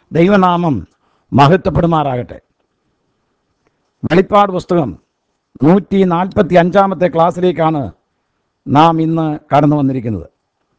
ദൈവനാമം മഹത്വപ്പെടുമാറാകട്ടെ വെളിപ്പാട് പുസ്തകം നൂറ്റി നാൽപ്പത്തി അഞ്ചാമത്തെ ക്ലാസ്സിലേക്കാണ് നാം ഇന്ന് കടന്നു വന്നിരിക്കുന്നത്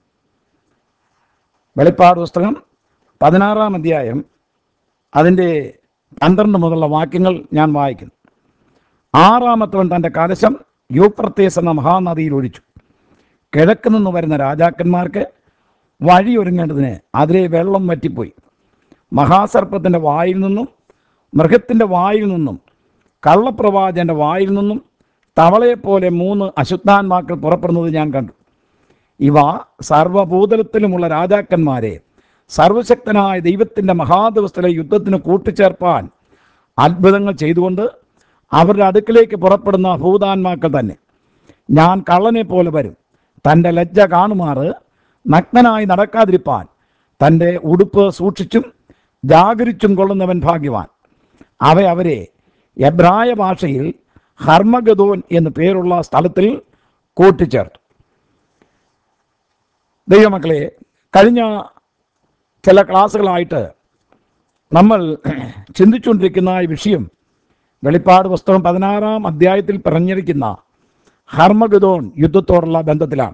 വെളിപ്പാട് പുസ്തകം പതിനാറാം അധ്യായം അതിൻ്റെ പന്ത്രണ്ട് മുതലുള്ള വാക്യങ്ങൾ ഞാൻ വായിക്കുന്നു ആറാമത്തവൻ തൻ്റെ കലശം യൂപ്രത്തേസ് എന്ന മഹാനദിയിൽ ഒഴിച്ചു കിഴക്ക് നിന്ന് വരുന്ന രാജാക്കന്മാർക്ക് വഴിയൊരുങ്ങേണ്ടതിന് അതിലെ വെള്ളം വറ്റിപ്പോയി മഹാസർപ്പത്തിൻ്റെ വായിൽ നിന്നും മൃഗത്തിൻ്റെ വായിൽ നിന്നും കള്ളപ്രവാചൻ്റെ വായിൽ നിന്നും തവളയെപ്പോലെ മൂന്ന് അശുദ്ധാന്മാക്കൾ പുറപ്പെടുന്നത് ഞാൻ കണ്ടു ഇവ സർവഭൂതലത്തിലുമുള്ള രാജാക്കന്മാരെ സർവശക്തനായ ദൈവത്തിൻ്റെ മഹാദിവസത്തിലെ യുദ്ധത്തിന് കൂട്ടിച്ചേർപ്പാൻ അത്ഭുതങ്ങൾ ചെയ്തുകൊണ്ട് അവരുടെ അടുക്കിലേക്ക് പുറപ്പെടുന്ന ഭൂതാന്മാക്കൾ തന്നെ ഞാൻ കള്ളനെ പോലെ വരും തൻ്റെ ലജ്ജ കാണുമാറ് നഗ്നനായി നടക്കാതിരിപ്പാൻ തൻ്റെ ഉടുപ്പ് സൂക്ഷിച്ചും ജാഗരിച്ചും കൊള്ളുന്നവൻ ഭാഗ്യവാൻ അവ അവരെ എബ്രായ ഭാഷയിൽ ഹർമഗദോൻ എന്ന് പേരുള്ള സ്ഥലത്തിൽ കൂട്ടിച്ചേർത്തു ദൈവമക്കളെ കഴിഞ്ഞ ചില ക്ലാസ്സുകളായിട്ട് നമ്മൾ ചിന്തിച്ചുകൊണ്ടിരിക്കുന്ന ഈ വിഷയം വെളിപ്പാട് പുസ്തകം പതിനാറാം അധ്യായത്തിൽ പറഞ്ഞിരിക്കുന്ന ഹർമഗദോൻ യുദ്ധത്തോടുള്ള ബന്ധത്തിലാണ്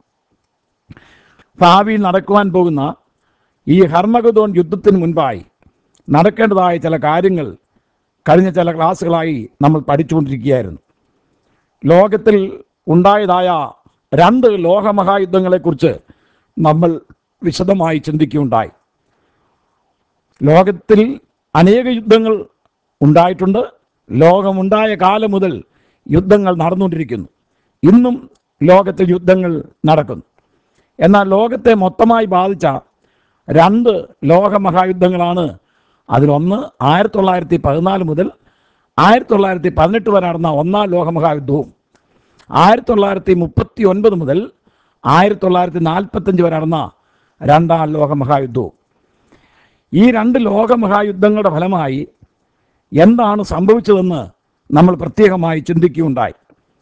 ഭാവിയിൽ നടക്കുവാൻ പോകുന്ന ഈ ഹർമഗദോൻ യുദ്ധത്തിന് മുൻപായി നടക്കേണ്ടതായ ചില കാര്യങ്ങൾ കഴിഞ്ഞ ചില ക്ലാസ്സുകളായി നമ്മൾ പഠിച്ചുകൊണ്ടിരിക്കുകയായിരുന്നു ലോകത്തിൽ ഉണ്ടായതായ രണ്ട് ലോകമഹായുദ്ധങ്ങളെക്കുറിച്ച് നമ്മൾ വിശദമായി ചിന്തിക്കുകയുണ്ടായി ലോകത്തിൽ അനേക യുദ്ധങ്ങൾ ഉണ്ടായിട്ടുണ്ട് ലോകമുണ്ടായ കാലം മുതൽ യുദ്ധങ്ങൾ നടന്നുകൊണ്ടിരിക്കുന്നു ഇന്നും ലോകത്തിൽ യുദ്ധങ്ങൾ നടക്കുന്നു എന്നാൽ ലോകത്തെ മൊത്തമായി ബാധിച്ച രണ്ട് ലോകമഹായുദ്ധങ്ങളാണ് അതിലൊന്ന് ആയിരത്തി തൊള്ളായിരത്തി പതിനാല് മുതൽ ആയിരത്തി തൊള്ളായിരത്തി പതിനെട്ട് വരെ നടന്ന ഒന്നാം ലോകമഹായുദ്ധവും ആയിരത്തി തൊള്ളായിരത്തി മുപ്പത്തി ഒൻപത് മുതൽ ആയിരത്തി തൊള്ളായിരത്തി നാൽപ്പത്തഞ്ച് വരെ നടന്ന രണ്ടാം ലോകമഹായുദ്ധവും ഈ രണ്ട് ലോകമഹായുദ്ധങ്ങളുടെ ഫലമായി എന്താണ് സംഭവിച്ചതെന്ന് നമ്മൾ പ്രത്യേകമായി ചിന്തിക്കുകയുണ്ടായി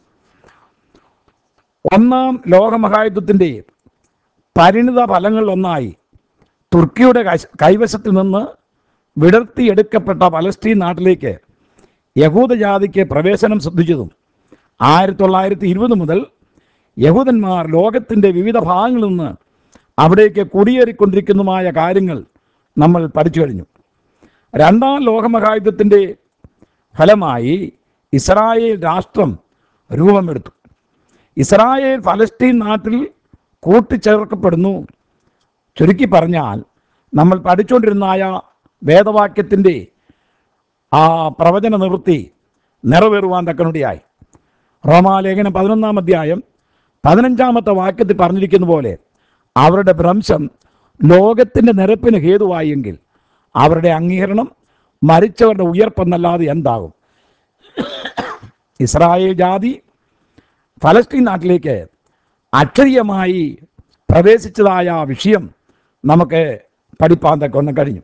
ഒന്നാം ലോകമഹായുദ്ധത്തിൻ്റെ പരിണിത ഫലങ്ങളിലൊന്നായി തുർക്കിയുടെ കൈ- കൈവശത്തിൽ നിന്ന് വിടർത്തിയെടുക്കപ്പെട്ട പലസ്തീൻ നാട്ടിലേക്ക് യഹൂദജാതിക്ക് പ്രവേശനം ശ്രദ്ധിച്ചതും ആയിരത്തി തൊള്ളായിരത്തി ഇരുപത് മുതൽ യഹൂദന്മാർ ലോകത്തിൻ്റെ വിവിധ ഭാഗങ്ങളിൽ നിന്ന് അവിടേക്ക് കുടിയേറിക്കൊണ്ടിരിക്കുന്നതുമായ കാര്യങ്ങൾ നമ്മൾ പഠിച്ചു കഴിഞ്ഞു രണ്ടാം ലോകമഹായുദ്ധത്തിൻ്റെ ഫലമായി ഇസ്രായേൽ രാഷ്ട്രം രൂപമെടുത്തു ഇസ്രായേൽ ഫലസ്തീൻ നാട്ടിൽ കൂട്ടിച്ചേർക്കപ്പെടുന്നു ചുരുക്കി പറഞ്ഞാൽ നമ്മൾ പഠിച്ചുകൊണ്ടിരുന്നായ വേദവാക്യത്തിൻ്റെ ആ പ്രവചന നിവൃത്തി നിറവേറുവാൻ തക്കനുടിയായി റോമാലേഖനം പതിനൊന്നാം അധ്യായം പതിനഞ്ചാമത്തെ വാക്യത്തിൽ പറഞ്ഞിരിക്കുന്ന പോലെ അവരുടെ ഭ്രംശം ലോകത്തിൻ്റെ നിരപ്പിന് ഹേതുവായെങ്കിൽ അവരുടെ അംഗീകരണം മരിച്ചവരുടെ ഉയർപ്പെന്നല്ലാതെ എന്താകും ഇസ്രായേൽ ജാതി ഫലസ്തീൻ നാട്ടിലേക്ക് അക്ഷരീയമായി പ്രവേശിച്ചതായ ആ വിഷയം നമുക്ക് പഠിപ്പാൻ തക്കൊന്ന് കഴിഞ്ഞു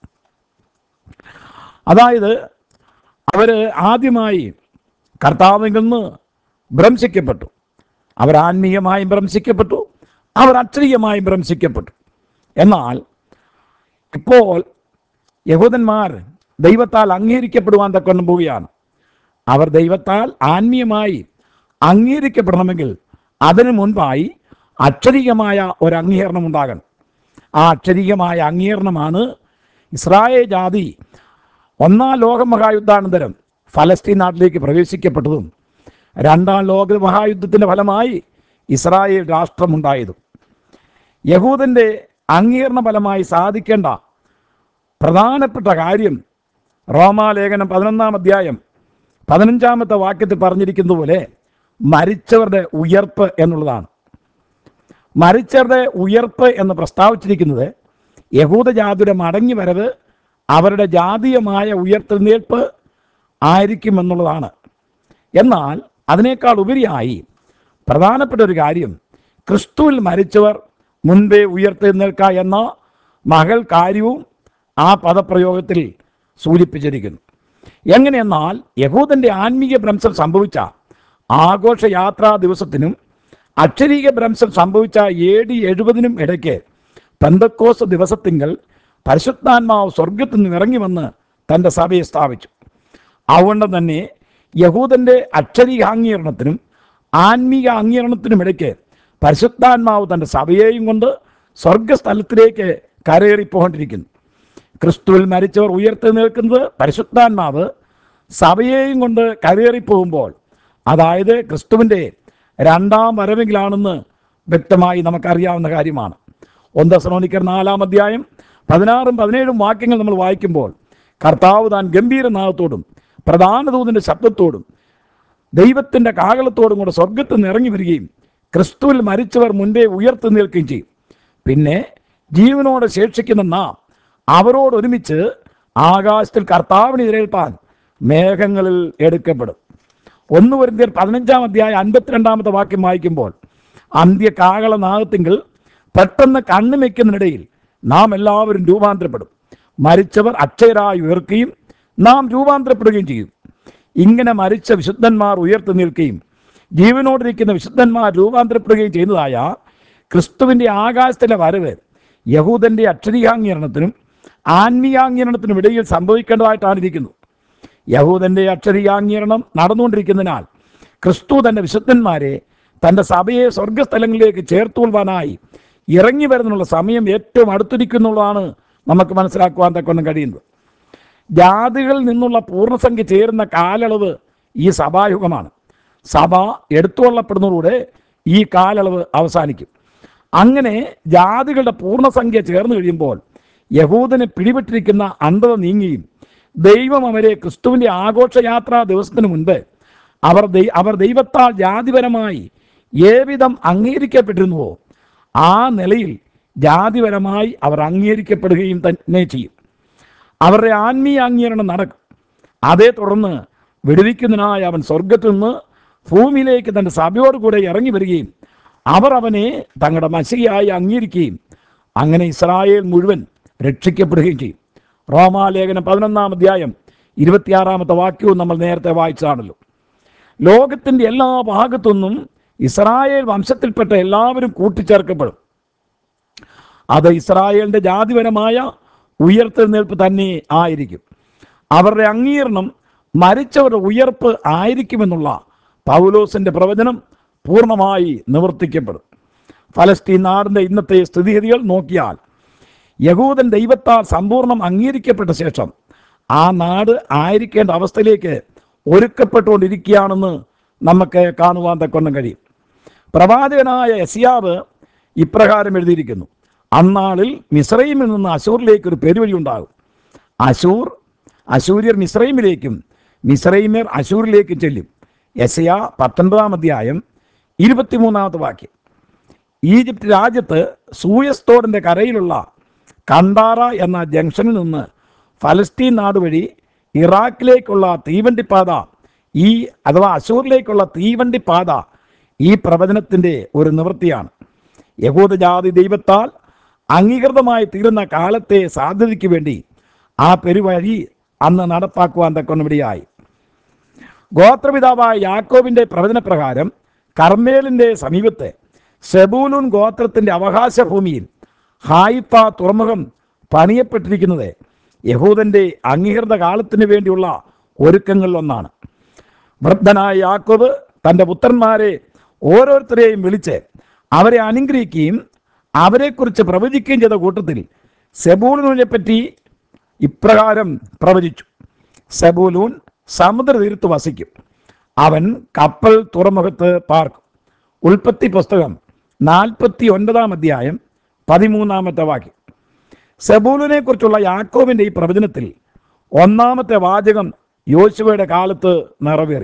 അതായത് അവർ ആദ്യമായി കർത്താവിൽ നിന്ന് ഭ്രംശിക്കപ്പെട്ടു അവർ ആത്മീയമായും ഭ്രംശിക്കപ്പെട്ടു അവർ അക്ഷരീയമായും ഭ്രംശിക്കപ്പെട്ടു എന്നാൽ ഇപ്പോൾ യഹൂദന്മാർ ദൈവത്താൽ അംഗീകരിക്കപ്പെടുവാൻ തക്കൊണ്ടും പോവുകയാണ് അവർ ദൈവത്താൽ ആത്മീയമായി അംഗീകരിക്കപ്പെടണമെങ്കിൽ അതിനു മുൻപായി അക്ഷരീയമായ ഒരു അംഗീകരണം ഉണ്ടാകണം ആ അക്ഷരീയമായ അംഗീകരണമാണ് ഇസ്രായേൽ ജാതി ഒന്നാം ലോക മഹായുദ്ധാനന്തരം ഫലസ്തീൻ നാട്ടിലേക്ക് പ്രവേശിക്കപ്പെട്ടതും രണ്ടാം ലോക മഹായുദ്ധത്തിൻ്റെ ഫലമായി ഇസ്രായേൽ രാഷ്ട്രമുണ്ടായതും യഹൂദൻ്റെ അംഗീകരണ ഫലമായി സാധിക്കേണ്ട പ്രധാനപ്പെട്ട കാര്യം റോമാലേഖനം പതിനൊന്നാം അധ്യായം പതിനഞ്ചാമത്തെ വാക്യത്തിൽ പറഞ്ഞിരിക്കുന്നത് പോലെ മരിച്ചവരുടെ ഉയർപ്പ് എന്നുള്ളതാണ് മരിച്ചവരുടെ ഉയർപ്പ് എന്ന് പ്രസ്താവിച്ചിരിക്കുന്നത് യഹൂദജാതിയുടെ മടങ്ങി വരവ് അവരുടെ ജാതീയമായ ഉയർത്തെഴുന്നേൽപ്പ് ആയിരിക്കുമെന്നുള്ളതാണ് എന്നാൽ അതിനേക്കാൾ ഉപരിയായി പ്രധാനപ്പെട്ട ഒരു കാര്യം ക്രിസ്തുവിൽ മരിച്ചവർ മുൻപേ ഉയർത്തെഴുന്നേൽക്ക എന്ന മകൾ കാര്യവും ആ പദപ്രയോഗത്തിൽ സൂചിപ്പിച്ചിരിക്കുന്നു എങ്ങനെയെന്നാൽ യഹൂദന്റെ ആത്മീയ ഭ്രംശം സംഭവിച്ച ആഘോഷയാത്രാ ദിവസത്തിനും അക്ഷരീക ഭ്രംശം സംഭവിച്ച എ ഡി എഴുപതിനും ഇടയ്ക്ക് പെന്തക്കോസ് ദിവസത്തിങ്കൽ പരിശുദ്ധാത്മാവ് സ്വർഗത്തിൽ നിന്ന് ഇറങ്ങി വന്ന് തൻ്റെ സഭയെ സ്ഥാപിച്ചു അതുകൊണ്ട് തന്നെ യഹൂദൻ്റെ അക്ഷരീക അംഗീകരണത്തിനും ആത്മീക അംഗീകരണത്തിനും ഇടയ്ക്ക് പരിശുദ്ധാത്മാവ് തൻ്റെ സഭയെയും കൊണ്ട് സ്വർഗസ്ഥലത്തിലേക്ക് കരയേറിപ്പോകൊണ്ടിരിക്കുന്നു ക്രിസ്തുവിൽ മരിച്ചവർ ഉയർത്തി നിൽക്കുന്നത് പരിശുദ്ധാത്മാവ് സഭയെയും കൊണ്ട് കരയേറിപ്പോകുമ്പോൾ അതായത് ക്രിസ്തുവിൻ്റെ രണ്ടാം വരവെങ്കിലാണെന്ന് വ്യക്തമായി നമുക്കറിയാവുന്ന കാര്യമാണ് ഒന്ന് ശ്രമണിക്കർ നാലാം അധ്യായം പതിനാറും പതിനേഴും വാക്യങ്ങൾ നമ്മൾ വായിക്കുമ്പോൾ കർത്താവ് താൻ ഗംഭീരനാഥത്തോടും പ്രധാന ദൂതിൻ്റെ ശബ്ദത്തോടും ദൈവത്തിൻ്റെ കാകളത്തോടും കൂടെ സ്വർഗത്തിൽ നിന്ന് ഇറങ്ങി വരികയും ക്രിസ്തുവിൽ മരിച്ചവർ മുൻപേ ഉയർത്തി നിൽക്കുകയും ചെയ്യും പിന്നെ ജീവനോടെ ശേഷിക്കുന്ന നാം അവരോട് ഒരുമിച്ച് ആകാശത്തിൽ കർത്താവിനെ എതിരേൽപ്പാൻ മേഘങ്ങളിൽ എടുക്കപ്പെടും ഒന്ന് വരുത്തിയർ പതിനഞ്ചാം അധ്യായം അൻപത്തിരണ്ടാമത്തെ വാക്യം വായിക്കുമ്പോൾ അന്ത്യ കാകളനാഗത്തിങ്കിൽ പെട്ടെന്ന് കണ്ണു വയ്ക്കുന്നതിനിടയിൽ നാം എല്ലാവരും രൂപാന്തരപ്പെടും മരിച്ചവർ അക്ഷയരായി ഉയർക്കുകയും നാം രൂപാന്തരപ്പെടുകയും ചെയ്യും ഇങ്ങനെ മരിച്ച വിശുദ്ധന്മാർ ഉയർത്തി നിൽക്കുകയും ജീവനോടിരിക്കുന്ന വിശുദ്ധന്മാർ രൂപാന്തരപ്പെടുകയും ചെയ്യുന്നതായ ക്രിസ്തുവിൻ്റെ ആകാശത്തിലെ വരവ് യഹൂദൻ്റെ അക്ഷരീകാംഗീകരണത്തിനും ആത്മീയാംഗീകരണത്തിനും ഇടയിൽ സംഭവിക്കേണ്ടതായിട്ടാണ് ഇരിക്കുന്നത് യഹൂദൻ്റെ അക്ഷരീയാംഗീകരണം നടന്നുകൊണ്ടിരിക്കുന്നതിനാൽ ക്രിസ്തു തൻ്റെ വിശുദ്ധന്മാരെ തൻ്റെ സഭയെ സ്വർഗസ്ഥലങ്ങളിലേക്ക് ചേർത്തുകൊള്ളുവാനായി ഇറങ്ങി വരുന്നുള്ള സമയം ഏറ്റവും അടുത്തിരിക്കുന്നുള്ളതാണ് നമുക്ക് മനസ്സിലാക്കുവാൻ തക്കൊന്നും കഴിയുന്നത് ജാതികളിൽ നിന്നുള്ള പൂർണ്ണസംഖ്യ ചേരുന്ന കാലയളവ് ഈ സഭായുഗമാണ് സഭ എടുത്തുകൊള്ളപ്പെടുന്നതോടെ ഈ കാലയളവ് അവസാനിക്കും അങ്ങനെ ജാതികളുടെ പൂർണ്ണസംഖ്യ ചേർന്ന് കഴിയുമ്പോൾ യഹൂദന് പിടിപെട്ടിരിക്കുന്ന അന്ധത നീങ്ങിയും ദൈവം അവരെ ക്രിസ്തുവിൻ്റെ ആഘോഷയാത്രാ ദിവസത്തിന് മുൻപ് അവർ ദൈ അവർ ദൈവത്താൽ ജാതിപരമായി ഏവിധം അംഗീകരിക്കപ്പെട്ടിരുന്നുവോ ആ നിലയിൽ ജാതിപരമായി അവർ അംഗീകരിക്കപ്പെടുകയും തന്നെ ചെയ്യും അവരുടെ ആത്മീയ അംഗീകരണം നടക്കും അതേ തുടർന്ന് വിടുവിക്കുന്നതിനായി അവൻ സ്വർഗത്തിൽ നിന്ന് ഭൂമിയിലേക്ക് തൻ്റെ സഭയോട് കൂടെ ഇറങ്ങി വരികയും അവർ അവനെ തങ്ങളുടെ മസിയായി അംഗീകരിക്കുകയും അങ്ങനെ ഇസ്രായേൽ മുഴുവൻ രക്ഷിക്കപ്പെടുകയും ചെയ്യും റോമാലേഖനം പതിനൊന്നാം അധ്യായം ഇരുപത്തിയാറാമത്തെ വാക്യവും നമ്മൾ നേരത്തെ വായിച്ചതാണല്ലോ ലോകത്തിൻ്റെ എല്ലാ ഭാഗത്തുനിന്നും ഇസ്രായേൽ വംശത്തിൽപ്പെട്ട എല്ലാവരും കൂട്ടിച്ചേർക്കപ്പെടും അത് ഇസ്രായേലിൻ്റെ ജാതിപരമായ ഉയർത്തെഴുന്നേൽപ്പ് തന്നെ ആയിരിക്കും അവരുടെ അംഗീകരണം മരിച്ചവരുടെ ഉയർപ്പ് ആയിരിക്കുമെന്നുള്ള പൗലോസിൻ്റെ പ്രവചനം പൂർണ്ണമായി നിവർത്തിക്കപ്പെടും ഫലസ്തീൻ നാടിൻ്റെ ഇന്നത്തെ സ്ഥിതിഗതികൾ നോക്കിയാൽ യഹൂദൻ ദൈവത്താൽ സമ്പൂർണ്ണം അംഗീകരിക്കപ്പെട്ട ശേഷം ആ നാട് ആയിരിക്കേണ്ട അവസ്ഥയിലേക്ക് ഒരുക്കപ്പെട്ടുകൊണ്ടിരിക്കുകയാണെന്ന് നമുക്ക് കാണുവാൻ തക്കൊണ്ടും കഴിയും പ്രവാചകനായ യസിയാവ് ഇപ്രകാരം എഴുതിയിരിക്കുന്നു അന്നാളിൽ മിസ്രൈമിൽ നിന്ന് അശൂറിലേക്ക് ഒരു പെരുവഴി ഉണ്ടാകും അശൂർ അശൂര്യർ മിസ്രൈമിലേക്കും മിസ്രൈമ്യർ അശൂരിലേക്കും ചെല്ലും യസയ പത്തൊൻപതാം അധ്യായം ഇരുപത്തിമൂന്നാമത്തെ വാക്യം ഈജിപ്ത് രാജ്യത്ത് സൂയസ് തോടിൻ്റെ കരയിലുള്ള കണ്ടാറ എന്ന ജംഗ്ഷനിൽ നിന്ന് ഫലസ്തീൻ നാട് വഴി ഇറാഖിലേക്കുള്ള തീവണ്ടിപ്പാത ഈ അഥവാ അശൂറിലേക്കുള്ള തീവണ്ടിപ്പാത ഈ പ്രവചനത്തിൻ്റെ ഒരു നിവൃത്തിയാണ് യഹൂദജാതി ദൈവത്താൽ അംഗീകൃതമായി തീരുന്ന കാലത്തെ സാധ്യതയ്ക്ക് വേണ്ടി ആ പെരുവഴി അന്ന് നടപ്പാക്കുവാൻ തക്കൊന്നിവിടെയായി ഗോത്രപിതാവായ യാക്കോബിന്റെ പ്രവചനപ്രകാരം കർമ്മേലിന്റെ സമീപത്ത് സെബൂലൂൻ ഗോത്രത്തിന്റെ അവകാശ ഭൂമിയിൽ ഹായിപ്പ തുറമുഖം പണിയപ്പെട്ടിരിക്കുന്നത് യഹൂദന്റെ അംഗീകൃത കാലത്തിന് വേണ്ടിയുള്ള ഒരുക്കങ്ങളിലൊന്നാണ് വൃദ്ധനായ യാക്കോബ് തൻ്റെ പുത്രന്മാരെ ഓരോരുത്തരെയും വിളിച്ച് അവരെ അനുഗ്രഹിക്കുകയും അവരെക്കുറിച്ച് പ്രവചിക്കുകയും ചെയ്ത കൂട്ടത്തിൽ സെബൂലിനെ പറ്റി ഇപ്രകാരം പ്രവചിച്ചു സെബൂലൂൻ സമുദ്രതീരത്ത് വസിക്കും അവൻ കപ്പൽ തുറമുഖത്ത് പാർക്കും ഉൽപ്പത്തി പുസ്തകം നാൽപ്പത്തി ഒൻപതാം അധ്യായം പതിമൂന്നാമത്തെ വാക്യം സെബൂലിനെ കുറിച്ചുള്ള യാക്കോബിൻ്റെ ഈ പ്രവചനത്തിൽ ഒന്നാമത്തെ വാചകം യോശുവയുടെ കാലത്ത് നിറവേറി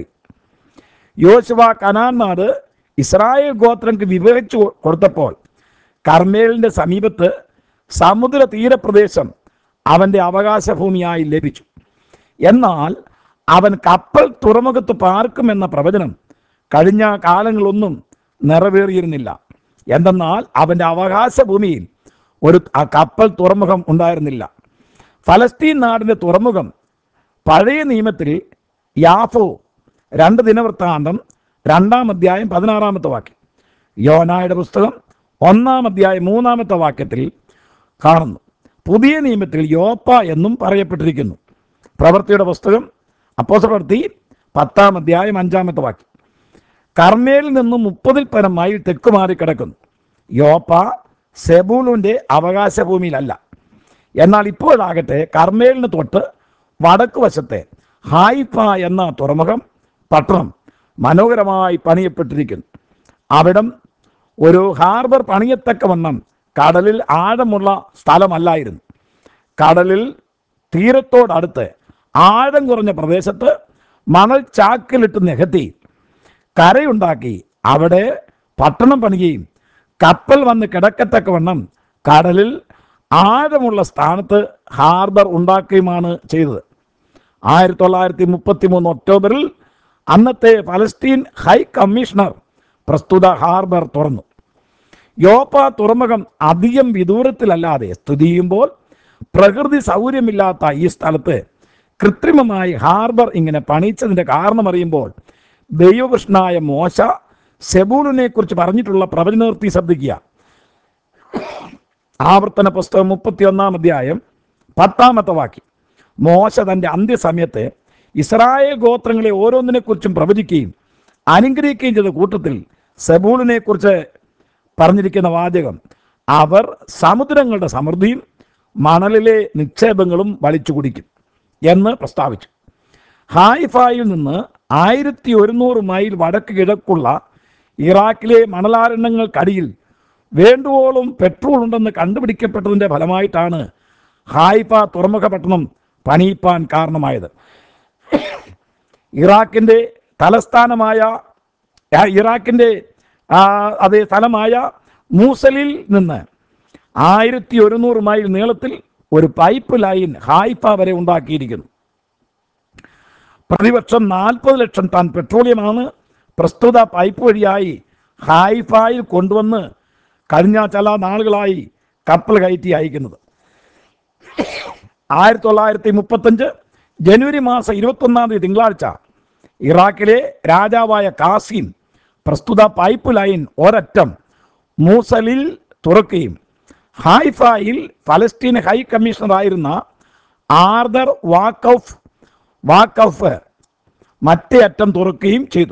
യോശുവ കനാൻ നാട് ഇസ്രായേൽ ഗോത്രങ്ങൾക്ക് വിവരിച്ചു കൊടുത്തപ്പോൾ കർമ്മേലിൻ്റെ സമീപത്ത് സമുദ്ര തീരപ്രദേശം അവൻ്റെ അവകാശഭൂമിയായി ലഭിച്ചു എന്നാൽ അവൻ കപ്പൽ തുറമുഖത്ത് പാർക്കുമെന്ന പ്രവചനം കഴിഞ്ഞ കാലങ്ങളൊന്നും നിറവേറിയിരുന്നില്ല എന്തെന്നാൽ അവൻ്റെ അവകാശഭൂമിയിൽ ഒരു ആ കപ്പൽ തുറമുഖം ഉണ്ടായിരുന്നില്ല ഫലസ്തീൻ നാടിൻ്റെ തുറമുഖം പഴയ നിയമത്തിൽ യാഫോ രണ്ട് ദിനവൃത്താന്തം രണ്ടാം അധ്യായം പതിനാറാമത്തെ വാക്യം യോനായുടെ പുസ്തകം ഒന്നാം അധ്യായം മൂന്നാമത്തെ വാക്യത്തിൽ കാണുന്നു പുതിയ നിയമത്തിൽ യോപ്പ എന്നും പറയപ്പെട്ടിരിക്കുന്നു പ്രവൃത്തിയുടെ പുസ്തകം അപ്പോസ പ്രവൃത്തി പത്താം അധ്യായം അഞ്ചാമത്തെ വാക്യം കർമ്മേലിൽ നിന്നും മുപ്പതിൽ പരം മൈൽ തെക്കുമാറി കിടക്കുന്നു യോപ്പ സെബൂലുവിൻ്റെ അവകാശഭൂമിയിലല്ല എന്നാൽ ഇപ്പോഴാകട്ടെ കർമ്മേലിന് തൊട്ട് വടക്ക് വശത്തെ ഹായിഫ എന്ന തുറമുഖം പട്ടണം മനോഹരമായി പണിയപ്പെട്ടിരിക്കുന്നു അവിടം ഒരു ഹാർബർ പണിയത്തക്കവണ്ണം കടലിൽ ആഴമുള്ള സ്ഥലമല്ലായിരുന്നു കടലിൽ തീരത്തോടടുത്ത് ആഴം കുറഞ്ഞ പ്രദേശത്ത് മണൽ ചാക്കിലിട്ട് നികത്തി കരയുണ്ടാക്കി അവിടെ പട്ടണം പണിയുകയും കപ്പൽ വന്ന് കിടക്കത്തക്കവണ്ണം കടലിൽ ആഴമുള്ള സ്ഥാനത്ത് ഹാർബർ ഉണ്ടാക്കുകയുമാണ് ചെയ്തത് ആയിരത്തി തൊള്ളായിരത്തി മുപ്പത്തി മൂന്ന് ഒക്ടോബറിൽ അന്നത്തെ പലസ്തീൻ ഹൈ കമ്മീഷണർ പ്രസ്തുത ഹാർബർ തുറന്നു യോപ്പ തുറമുഖം അധികം വിദൂരത്തിലല്ലാതെ സ്ഥിതി ചെയ്യുമ്പോൾ പ്രകൃതി സൗകര്യമില്ലാത്ത ഈ സ്ഥലത്ത് കൃത്രിമമായി ഹാർബർ ഇങ്ങനെ പണിയിച്ചതിൻ്റെ കാരണമറിയുമ്പോൾ ദൈവകൃഷ്ണനായ മോശ സെബൂലിനെ കുറിച്ച് പറഞ്ഞിട്ടുള്ള പ്രവചനവൃത്തി ശ്രദ്ധിക്കുക ആവർത്തന പുസ്തകം മുപ്പത്തി ഒന്നാം അധ്യായം പത്താമത്തെ വാക്യം മോശ തൻ്റെ അന്ത്യസമയത്ത് ഇസ്രായേൽ ഗോത്രങ്ങളെ ഓരോന്നിനെക്കുറിച്ചും പ്രവചിക്കുകയും അനുഗ്രഹിക്കുകയും ചെയ്ത കൂട്ടത്തിൽ സെബൂളിനെ കുറിച്ച് പറഞ്ഞിരിക്കുന്ന വാചകം അവർ സമുദ്രങ്ങളുടെ സമൃദ്ധിയും മണലിലെ നിക്ഷേപങ്ങളും വലിച്ചു കുടിക്കും എന്ന് പ്രസ്താവിച്ചു ഹായിഫായിൽ നിന്ന് ആയിരത്തി ഒരുന്നൂറ് മൈൽ വടക്ക് കിഴക്കുള്ള ഇറാഖിലെ മണലാരണ്യങ്ങൾക്കടിയിൽ വേണ്ടുവോളം പെട്രോൾ ഉണ്ടെന്ന് കണ്ടുപിടിക്കപ്പെട്ടതിൻ്റെ ഫലമായിട്ടാണ് ഹായിഫ തുറമുഖ പട്ടണം പണിയിപ്പാൻ കാരണമായത് ഇറാഖിൻ്റെ തലസ്ഥാനമായ ആ, ഇറാഖിൻ്റെ ആ, അതേ സ്ഥലമായ മൂസലിൽ നിന്ന് ആയിരത്തി ഒരുന്നൂറ് മൈൽ നീളത്തിൽ ഒരു പൈപ്പ് ലൈൻ ഹായിഫ വരെ ഉണ്ടാക്കിയിരിക്കുന്നു പ്രതിവർഷം നാൽപ്പത് ലക്ഷം ടൺ പെട്രോളിയമാണ് പ്രസ്തുത പൈപ്പ് വഴിയായി ഹായിഫായിൽ കൊണ്ടുവന്ന് കഴിഞ്ഞ ചില നാളുകളായി കപ്പൽ കയറ്റി അയക്കുന്നത് ആയിരത്തി തൊള്ളായിരത്തി മുപ്പത്തഞ്ച് ജനുവരി മാസം ഇരുപത്തൊന്നാം തീയതി തിങ്കളാഴ്ച ഇറാഖിലെ രാജാവായ കാസിം പ്രസ്തുത പൈപ്പ് ലൈൻ ഒരറ്റം മൂസലിൽ തുറക്കുകയും ഹായിഫായിൽ ഫലസ്തീൻ ഹൈ കമ്മീഷണറായിരുന്ന ആർദർ വാക്കൌഫ് വാക്കൌഫ് മറ്റേ അറ്റം തുറക്കുകയും ചെയ്തു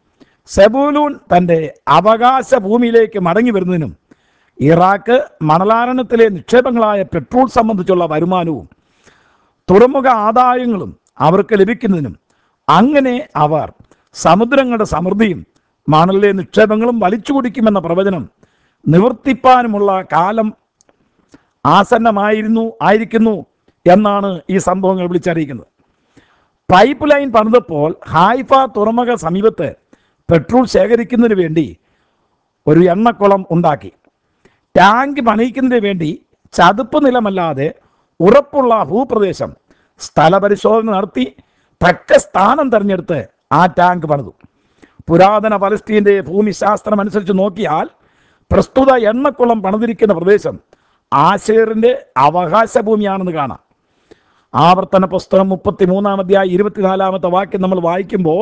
സെബൂലൂൺ തൻ്റെ അവകാശ ഭൂമിയിലേക്ക് മടങ്ങി വരുന്നതിനും ഇറാഖ് മണലാരണത്തിലെ നിക്ഷേപങ്ങളായ പെട്രോൾ സംബന്ധിച്ചുള്ള വരുമാനവും തുറമുഖ ആദായങ്ങളും അവർക്ക് ലഭിക്കുന്നതിനും അങ്ങനെ അവർ സമുദ്രങ്ങളുടെ സമൃദ്ധിയും മണലിലെ നിക്ഷേപങ്ങളും വലിച്ചു കുടിക്കുമെന്ന പ്രവചനം നിവർത്തിപ്പാനുമുള്ള കാലം ആസന്നമായിരുന്നു ആയിരിക്കുന്നു എന്നാണ് ഈ സംഭവങ്ങൾ വിളിച്ചറിയിക്കുന്നത് പൈപ്പ് ലൈൻ പണിതപ്പോൾ ഹായിഫ തുറമുഖ സമീപത്ത് പെട്രോൾ ശേഖരിക്കുന്നതിന് വേണ്ടി ഒരു എണ്ണക്കുളം ഉണ്ടാക്കി ടാങ്ക് പണിയിക്കുന്നതിന് വേണ്ടി ചതുപ്പ് നിലമല്ലാതെ ഉറപ്പുള്ള ഭൂപ്രദേശം സ്ഥലപരിശോധന നടത്തി തക്ക സ്ഥാനം തിരഞ്ഞെടുത്ത് ആ ടാങ്ക് പണിതു പുരാതന പലസ്തീൻ്റെ ഭൂമിശാസ്ത്രം അനുസരിച്ച് നോക്കിയാൽ പ്രസ്തുത എണ്ണക്കുളം പണിതിരിക്കുന്ന പ്രദേശം ആശേറിൻ്റെ അവകാശ ഭൂമിയാണെന്ന് കാണാം ആവർത്തന പുസ്തകം മുപ്പത്തി മൂന്നാം അധ്യായം ഇരുപത്തിനാലാമത്തെ വാക്യം നമ്മൾ വായിക്കുമ്പോൾ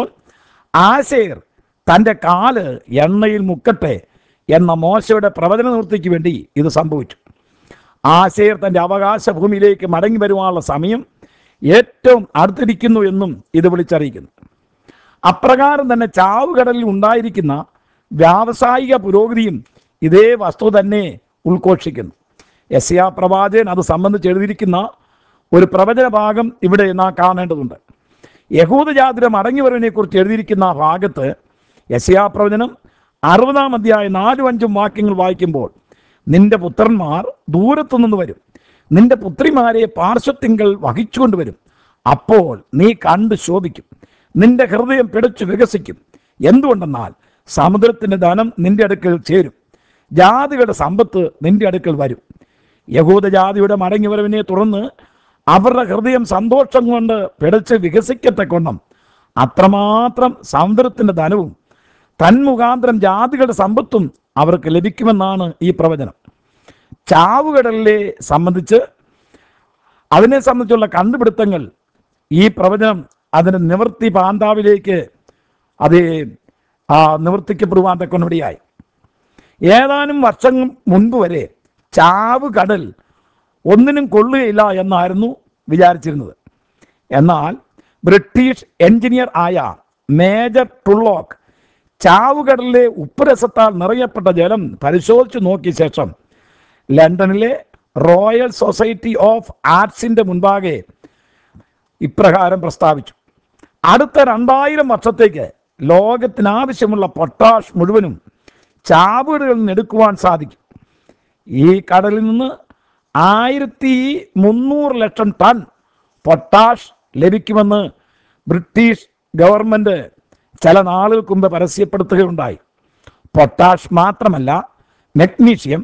ആശേർ തൻ്റെ കാല് എണ്ണയിൽ മുക്കട്ടെ എന്ന മോശയുടെ പ്രവചന നിവൃത്തിക്ക് വേണ്ടി ഇത് സംഭവിച്ചു ആശേർ തൻ്റെ അവകാശ ഭൂമിയിലേക്ക് മടങ്ങി വരുവാനുള്ള സമയം ഏറ്റവും അടുത്തിരിക്കുന്നു എന്നും ഇത് വിളിച്ചറിയിക്കുന്നു അപ്രകാരം തന്നെ ചാവുകടലിൽ ഉണ്ടായിരിക്കുന്ന വ്യാവസായിക പുരോഗതിയും ഇതേ വസ്തു തന്നെ ഉദ്ഘോഷിക്കുന്നു യസ്യാ പ്രവാചകൻ അത് സംബന്ധിച്ച് എഴുതിയിരിക്കുന്ന ഒരു പ്രവചന ഭാഗം ഇവിടെ നാം കാണേണ്ടതുണ്ട് യഹൂദജാതിയുടെ മടങ്ങിവരവിനെ കുറിച്ച് എഴുതിയിരിക്കുന്ന ആ ഭാഗത്ത് യശയാ പ്രവചനം അറുപതാം അധ്യായം നാലും അഞ്ചും വാക്യങ്ങൾ വായിക്കുമ്പോൾ നിന്റെ പുത്രന്മാർ ദൂരത്തു നിന്ന് വരും നിന്റെ പുത്രിമാരെ പാർശ്വത്തിങ്കൽ വഹിച്ചുകൊണ്ട് വരും അപ്പോൾ നീ കണ്ട് ശോഭിക്കും നിന്റെ ഹൃദയം പിടച്ചു വികസിക്കും എന്തുകൊണ്ടെന്നാൽ സമുദ്രത്തിന്റെ ധനം നിന്റെ അടുക്കൽ ചേരും ജാതികളുടെ സമ്പത്ത് നിന്റെ അടുക്കൽ വരും യഹൂദജാതിയുടെ മടങ്ങിവരവിനെ തുടർന്ന് അവരുടെ ഹൃദയം സന്തോഷം കൊണ്ട് പിടച്ച് വികസിക്കത്തക്കൊണ്ണം അത്രമാത്രം സമുദ്രത്തിന്റെ ധനവും തന്മുഖാന്തരം ജാതികളുടെ സമ്പത്തും അവർക്ക് ലഭിക്കുമെന്നാണ് ഈ പ്രവചനം ചാവുകടലിനെ സംബന്ധിച്ച് അതിനെ സംബന്ധിച്ചുള്ള കണ്ടുപിടുത്തങ്ങൾ ഈ പ്രവചനം അതിൻ്റെ നിവൃത്തി പാന്താവിലേക്ക് അത് ആ നിവർത്തിക്കപ്പെടുവാൻ തക്കൊണ്ടിടയായി ഏതാനും വർഷം മുൻപ് വരെ ചാവ് കടൽ ഒന്നിനും കൊള്ളുകയില്ല എന്നായിരുന്നു വിചാരിച്ചിരുന്നത് എന്നാൽ ബ്രിട്ടീഷ് എഞ്ചിനീയർ ആയ മേജർ ടുള്ളോക്ക് ചാവുകടലിലെ ഉപ്പുരസത്താൽ നിറയപ്പെട്ട ജലം പരിശോധിച്ചു നോക്കിയ ശേഷം ലണ്ടനിലെ റോയൽ സൊസൈറ്റി ഓഫ് ആർട്സിന്റെ മുൻപാകെ ഇപ്രകാരം പ്രസ്താവിച്ചു അടുത്ത രണ്ടായിരം വർഷത്തേക്ക് ലോകത്തിനാവശ്യമുള്ള പൊട്ടാഷ് മുഴുവനും ചാവുകടലിൽ നിന്ന് എടുക്കുവാൻ സാധിക്കും ഈ കടലിൽ നിന്ന് ആയിരത്തി മുന്നൂറ് ലക്ഷം ടൺ പൊട്ടാഷ് ലഭിക്കുമെന്ന് ബ്രിട്ടീഷ് ഗവൺമെൻറ് ചില നാളുകൾക്ക് മുമ്പ് പരസ്യപ്പെടുത്തുകയുണ്ടായി പൊട്ടാഷ് മാത്രമല്ല മെഗ്നീഷ്യം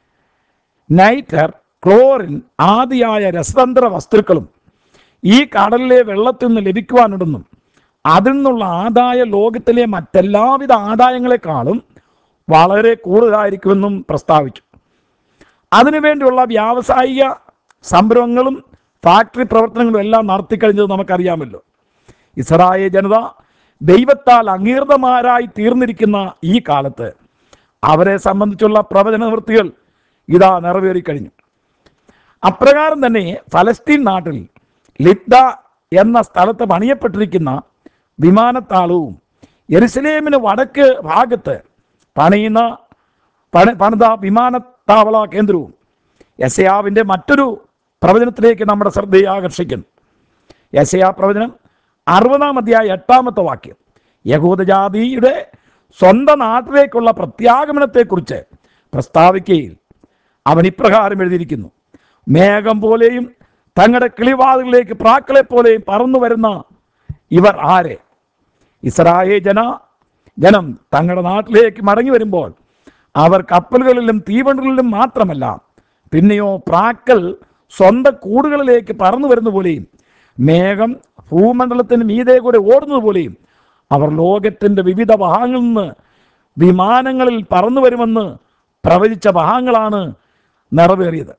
നൈറ്റർ ക്ലോറിൻ ആദിയായ രസതന്ത്ര വസ്തുക്കളും ഈ കടലിലെ വെള്ളത്തിൽ നിന്ന് ലഭിക്കുവാനുണ്ടെന്നും അതിൽ നിന്നുള്ള ആദായ ലോകത്തിലെ മറ്റെല്ലാവിധ ആദായങ്ങളെക്കാളും വളരെ കൂടുതലായിരിക്കുമെന്നും പ്രസ്താവിച്ചു അതിനുവേണ്ടിയുള്ള വ്യാവസായിക സംരംഭങ്ങളും ഫാക്ടറി പ്രവർത്തനങ്ങളും എല്ലാം നടത്തിക്കഴിഞ്ഞത് നമുക്കറിയാമല്ലോ ഇസ്രായേൽ ജനത ദൈവത്താൽ അംഗീകൃതമാരായി തീർന്നിരിക്കുന്ന ഈ കാലത്ത് അവരെ സംബന്ധിച്ചുള്ള പ്രവചന നിവൃത്തികൾ ഇതാ നിറവേറിക്കഴിഞ്ഞു അപ്രകാരം തന്നെ ഫലസ്തീൻ നാട്ടിൽ ലിദ്ദ എന്ന സ്ഥലത്ത് പണിയപ്പെട്ടിരിക്കുന്ന വിമാനത്താളവും യെരുസലേമിന് വടക്ക് ഭാഗത്ത് പണിയുന്ന പണി പണിത വിമാനത്താവള കേന്ദ്രവും യസയാവിൻ്റെ മറ്റൊരു പ്രവചനത്തിലേക്ക് നമ്മുടെ ശ്രദ്ധയെ ആകർഷിക്കുന്നു യസയാ പ്രവചനം അറുപതാം അധ്യായ എട്ടാമത്തെ വാക്യം യഹൂദജാതിയുടെ സ്വന്തം നാട്ടിലേക്കുള്ള പ്രത്യാഗമനത്തെക്കുറിച്ച് പ്രസ്താവിക്കുകയിൽ അവൻ ഇപ്രകാരം എഴുതിയിരിക്കുന്നു മേഘം പോലെയും തങ്ങളുടെ കിളിവാതിലേക്ക് പ്രാക്കളെ പോലെയും പറന്നു വരുന്ന ഇവർ ആരെ ഇസ്രായേൽ ജന ജനം തങ്ങളുടെ നാട്ടിലേക്ക് മടങ്ങി വരുമ്പോൾ അവർ കപ്പലുകളിലും തീവണ്ടികളിലും മാത്രമല്ല പിന്നെയോ പ്രാക്കൽ സ്വന്തം കൂടുകളിലേക്ക് പറന്നു വരുന്ന പോലെയും മേഘം ഭൂമണ്ഡലത്തിന് മീതെ കൂടെ ഓടുന്നത് പോലെയും അവർ ലോകത്തിൻ്റെ വിവിധ ഭാഗങ്ങളിൽ നിന്ന് വിമാനങ്ങളിൽ പറന്നു വരുമെന്ന് പ്രവചിച്ച ഭാഗങ്ങളാണ് നിറവേറിയത്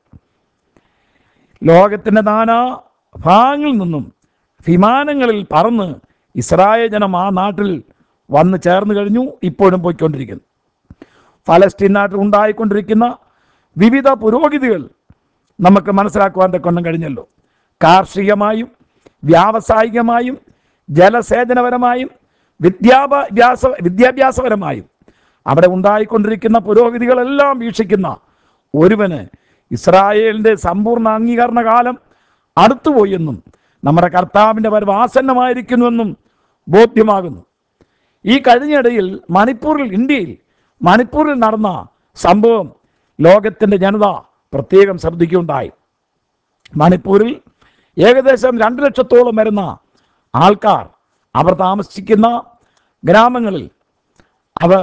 ലോകത്തിൻ്റെ നാനാ ഭാഗങ്ങളിൽ നിന്നും വിമാനങ്ങളിൽ പറന്ന് ഇസ്രായേൽ ജനം ആ നാട്ടിൽ വന്ന് ചേർന്ന് കഴിഞ്ഞു ഇപ്പോഴും പോയിക്കൊണ്ടിരിക്കുന്നു ഫലസ്തീൻ നാട്ടിൽ ഉണ്ടായിക്കൊണ്ടിരിക്കുന്ന വിവിധ പുരോഗതികൾ നമുക്ക് മനസ്സിലാക്കുവാൻ തക്കൊണ്ടും കഴിഞ്ഞല്ലോ കാർഷികമായും വ്യാവസായികമായും ജലസേചനപരമായും വിദ്യാഭ്യാസ വിദ്യാഭ്യാസപരമായും അവിടെ ഉണ്ടായിക്കൊണ്ടിരിക്കുന്ന പുരോഗതികളെല്ലാം വീക്ഷിക്കുന്ന ഒരുവന് ഇസ്രായേലിൻ്റെ സമ്പൂർണ്ണ അംഗീകരണ കാലം അടുത്തുപോയെന്നും നമ്മുടെ കർത്താവിൻ്റെ വരവ് ആസന്നമായിരിക്കുന്നുവെന്നും ബോധ്യമാകുന്നു ഈ കഴിഞ്ഞിടയിൽ മണിപ്പൂരിൽ ഇന്ത്യയിൽ മണിപ്പൂരിൽ നടന്ന സംഭവം ലോകത്തിൻ്റെ ജനത പ്രത്യേകം ശ്രദ്ധിക്കുകയുണ്ടായി മണിപ്പൂരിൽ ഏകദേശം രണ്ട് ലക്ഷത്തോളം വരുന്ന ആൾക്കാർ അവർ താമസിക്കുന്ന ഗ്രാമങ്ങളിൽ അവർ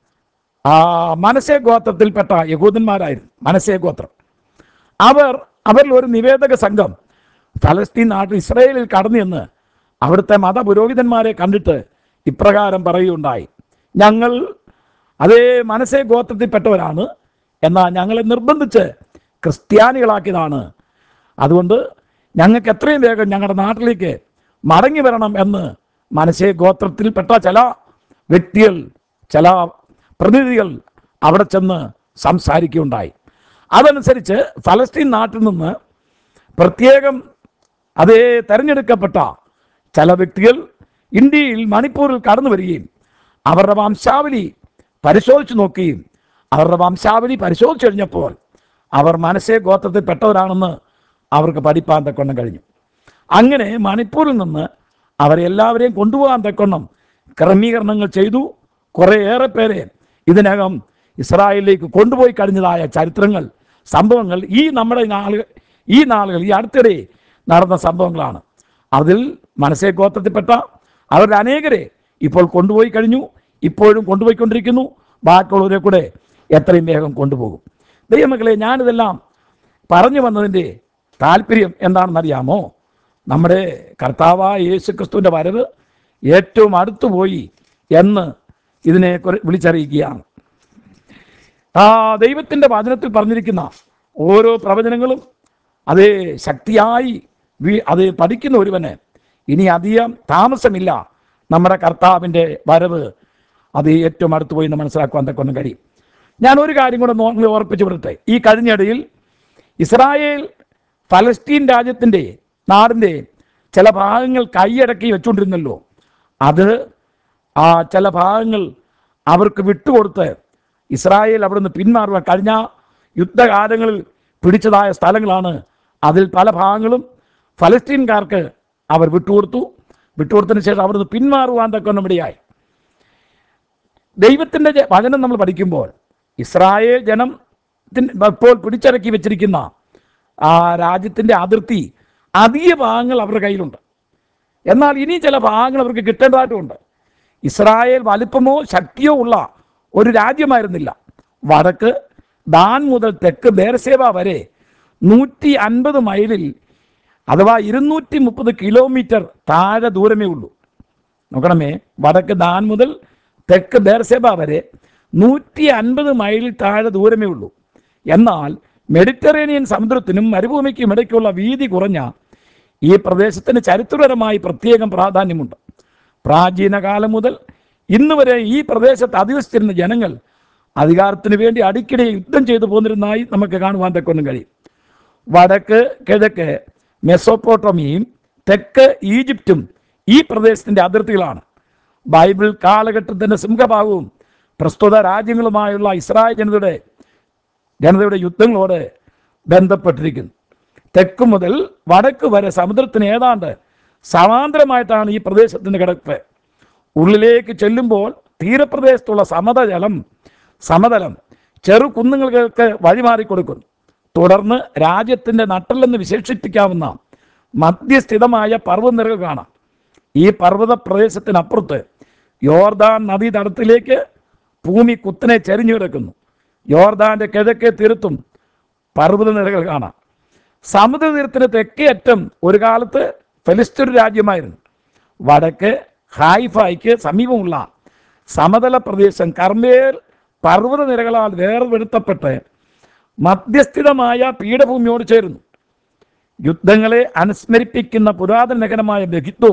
ആ, മനസ്സേ ഗോത്രത്തിൽപ്പെട്ട യഹൂദന്മാരായിരുന്നു മനസ്സേ ഗോത്രം അവർ അവരിൽ ഒരു നിവേദക സംഘം ഫലസ്തീൻ നാട്ടിൽ ഇസ്രയേലിൽ കടന്നു ചെന്ന് അവിടുത്തെ മതപുരോഹിതന്മാരെ കണ്ടിട്ട് ഇപ്രകാരം പറയുകയുണ്ടായി ഞങ്ങൾ അതേ മനസ്സേ ഗോത്രത്തിൽപ്പെട്ടവരാണ് എന്നാൽ ഞങ്ങളെ നിർബന്ധിച്ച് ക്രിസ്ത്യാനികളാക്കിയതാണ് അതുകൊണ്ട് ഞങ്ങൾക്ക് എത്രയും വേഗം ഞങ്ങളുടെ നാട്ടിലേക്ക് മടങ്ങി വരണം എന്ന് മനസ്സേ ഗോത്രത്തിൽപ്പെട്ട ചില വ്യക്തികൾ ചില പ്രതിനിധികൾ അവിടെ ചെന്ന് സംസാരിക്കുകയുണ്ടായി അതനുസരിച്ച് ഫലസ്തീൻ നാട്ടിൽ നിന്ന് പ്രത്യേകം അതേ തെരഞ്ഞെടുക്കപ്പെട്ട ചില വ്യക്തികൾ ഇന്ത്യയിൽ മണിപ്പൂരിൽ കടന്നു വരികയും അവരുടെ വംശാവലി പരിശോധിച്ച് നോക്കുകയും അവരുടെ വംശാവലി പരിശോധിച്ചു കഴിഞ്ഞപ്പോൾ അവർ മനസ്സേ ഗോത്രത്തിൽപ്പെട്ടവരാണെന്ന് അവർക്ക് പഠിപ്പാൻ തക്കൊണ്ണം കഴിഞ്ഞു അങ്ങനെ മണിപ്പൂരിൽ നിന്ന് അവരെ എല്ലാവരെയും കൊണ്ടുപോകാൻ തക്കൊണ്ണം ക്രമീകരണങ്ങൾ ചെയ്തു കുറേയേറെ പേരെ ഇതിനകം ഇസ്രായേലിലേക്ക് കൊണ്ടുപോയി കഴിഞ്ഞതായ ചരിത്രങ്ങൾ സംഭവങ്ങൾ ഈ നമ്മുടെ നാളുകൾ ഈ നാളുകൾ ഈ അടുത്തിടെ നടന്ന സംഭവങ്ങളാണ് അതിൽ മനസ്സേ ഗോത്രത്തിൽപ്പെട്ട അവരുടെ അനേകരെ ഇപ്പോൾ കൊണ്ടുപോയി കഴിഞ്ഞു ഇപ്പോഴും കൊണ്ടുപോയിക്കൊണ്ടിരിക്കുന്നു ബാക്കിയുള്ളവരെ കൂടെ എത്രയും വേഗം കൊണ്ടുപോകും ദൈവമക്കളെ ഞാനിതെല്ലാം പറഞ്ഞു വന്നതിൻ്റെ താല്പര്യം എന്താണെന്നറിയാമോ നമ്മുടെ കർത്താവായ യേശു ക്രിസ്തുവിൻ്റെ വരവ് ഏറ്റവും അടുത്തു പോയി എന്ന് ഇതിനെ കുറി- വിളിച്ചറിയിക്കുകയാണ് ആ ദൈവത്തിൻ്റെ വചനത്തിൽ പറഞ്ഞിരിക്കുന്ന ഓരോ പ്രവചനങ്ങളും അത് ശക്തിയായി വി- അത് പഠിക്കുന്ന ഒരുവന് ഇനി അധികം താമസമില്ല നമ്മുടെ കർത്താവിൻ്റെ വരവ് അത് ഏറ്റവും അടുത്ത് പോയി എന്ന് മനസ്സിലാക്കുവാൻ തക്കൊന്നും കഴിയും ഞാൻ ഒരു കാര്യം കൂടെ നോ- ഓർപ്പിച്ചു വിടട്ടെ ഈ കഴിഞ്ഞിടയിൽ ഇസ്രായേൽ പലസ്തീൻ രാജ്യത്തിൻ്റെ നാടിൻ്റെ ചില ഭാഗങ്ങൾ കൈയടക്കി വെച്ചുകൊണ്ടിരുന്നല്ലോ അത് ആ ചില ഭാഗങ്ങൾ അവർക്ക് വിട്ടുകൊടുത്ത് ഇസ്രായേൽ അവിടുന്ന് പിന്മാറുക കഴിഞ്ഞ യുദ്ധകാലങ്ങളിൽ പിടിച്ചതായ സ്ഥലങ്ങളാണ് അതിൽ പല ഭാഗങ്ങളും ഫലസ്തീൻകാർക്ക് അവർ വിട്ടുകൊടുത്തു വിട്ടുകൊടുത്തതിന് ശേഷം അവിടുന്ന് പിന്മാറുവാൻ തക്ക ഇടയായി ദൈവത്തിൻ്റെ ജ- വചനം നമ്മൾ പഠിക്കുമ്പോൾ ഇസ്രായേൽ ജനം ഇപ്പോൾ പിടിച്ചടക്കി വെച്ചിരിക്കുന്ന ആ രാജ്യത്തിൻ്റെ അതിർത്തി അധിക ഭാഗങ്ങൾ അവരുടെ കയ്യിലുണ്ട് എന്നാൽ ഇനി ചില ഭാഗങ്ങൾ അവർക്ക് കിട്ടേണ്ടതായിട്ടുമുണ്ട് ഇസ്രായേൽ വലിപ്പമോ ശക്തിയോ ഉള്ള ഒരു രാജ്യമായിരുന്നില്ല വടക്ക് ദാൻ മുതൽ തെക്ക് ബേർസേവ വരെ നൂറ്റി അൻപത് മൈലിൽ അഥവാ ഇരുന്നൂറ്റി മുപ്പത് കിലോമീറ്റർ താഴെ ദൂരമേ ഉള്ളൂ നോക്കണമേ വടക്ക് ദാൻ മുതൽ തെക്ക് ബേർസേബ വരെ നൂറ്റി അൻപത് മൈലിൽ താഴെ ദൂരമേ ഉള്ളൂ എന്നാൽ മെഡിറ്ററേനിയൻ സമുദ്രത്തിനും മരുഭൂമിക്കും ഇടയ്ക്കുള്ള വീതി കുറഞ്ഞ ഈ പ്രദേശത്തിന് ചരിത്രപരമായി പ്രത്യേകം പ്രാധാന്യമുണ്ട് പ്രാചീന കാലം മുതൽ ഇന്ന് വരെ ഈ പ്രദേശത്ത് അധിവസിച്ചിരുന്ന ജനങ്ങൾ അധികാരത്തിന് വേണ്ടി അടിക്കടി യുദ്ധം ചെയ്തു പോന്നിരുന്നതായി നമുക്ക് കാണുവാൻ തക്കൊന്നും കഴിയും വടക്ക് കിഴക്ക് മെസ്സോപ്പോട്ടോമിയയും തെക്ക് ഈജിപ്തും ഈ പ്രദേശത്തിൻ്റെ അതിർത്തികളാണ് ബൈബിൾ കാലഘട്ടത്തിൻ്റെ സിംഹഭാഗവും പ്രസ്തുത രാജ്യങ്ങളുമായുള്ള ഇസ്രായേൽ ജനതയുടെ ജനതയുടെ യുദ്ധങ്ങളോട് ബന്ധപ്പെട്ടിരിക്കുന്നു തെക്ക് മുതൽ വടക്ക് വരെ സമുദ്രത്തിന് ഏതാണ്ട് സമാന്തരമായിട്ടാണ് ഈ പ്രദേശത്തിൻ്റെ കിടപ്പ് ഉള്ളിലേക്ക് ചെല്ലുമ്പോൾ തീരപ്രദേശത്തുള്ള സമതലം സമതലം ചെറു കുന്നുകൾക്ക് വഴിമാറിക്കൊടുക്കുന്നു തുടർന്ന് രാജ്യത്തിൻ്റെ നട്ടലെന്ന് വിശേഷിപ്പിക്കാവുന്ന മധ്യസ്ഥിതമായ പർവ്വനിരകൾ കാണാം ഈ പർവ്വത പ്രദേശത്തിനപ്പുറത്ത് യോർദാൻ നദീ തടത്തിലേക്ക് ഭൂമി കുത്തനെ ചരിഞ്ഞു കിടക്കുന്നു യോർദാന്റെ കിഴക്കേ തീരത്തും പർവ്വത നിരകൾ കാണാം സമുദ്രതീരത്തിന് തെക്കേ അറ്റം ഒരു കാലത്ത് ഫെലിസ്തീൻ രാജ്യമായിരുന്നു വടക്ക് ഹായിഫായ്ക്ക് സമീപമുള്ള സമതല പ്രദേശം കർമ്മേൽ പർവ്വത നിരകളാൽ വേർപെടുത്തപ്പെട്ട് മധ്യസ്ഥിതമായ പീഠഭൂമിയോട് ചേരുന്നു യുദ്ധങ്ങളെ അനുസ്മരിപ്പിക്കുന്ന പുരാതന നഗരമായ ബഹിത്തോ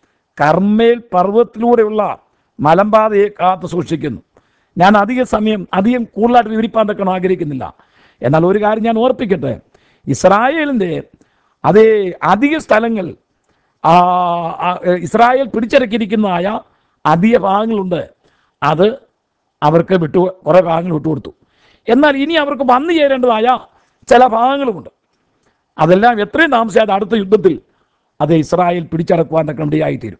കർമ്മേൽ പർവ്വതത്തിലൂടെയുള്ള മലമ്പാതയെ കാത്തു സൂക്ഷിക്കുന്നു ഞാൻ അധിക സമയം അധികം കൂടുതലായിട്ട് വിവരിപ്പാൻ തക്കണം ആഗ്രഹിക്കുന്നില്ല എന്നാൽ ഒരു കാര്യം ഞാൻ ഓർപ്പിക്കട്ടെ ഇസ്രായേലിൻ്റെ അതേ അധിക സ്ഥലങ്ങൾ ആ, ആ, ഇസ്രായേൽ പിടിച്ചടക്കിയിരിക്കുന്നതായ അധിക ഭാഗങ്ങളുണ്ട് അത് അവർക്ക് വിട്ടു കുറേ ഭാഗങ്ങൾ വിട്ടുകൊടുത്തു എന്നാൽ ഇനി അവർക്ക് വന്നു ചേരേണ്ടതായ ചില ഭാഗങ്ങളുമുണ്ട് അതെല്ലാം എത്രയും താമസിയാതെ അടുത്ത യുദ്ധത്തിൽ അത് ഇസ്രായേൽ പിടിച്ചടക്കുവാൻ തക്കണ്ടിയായിത്തീരും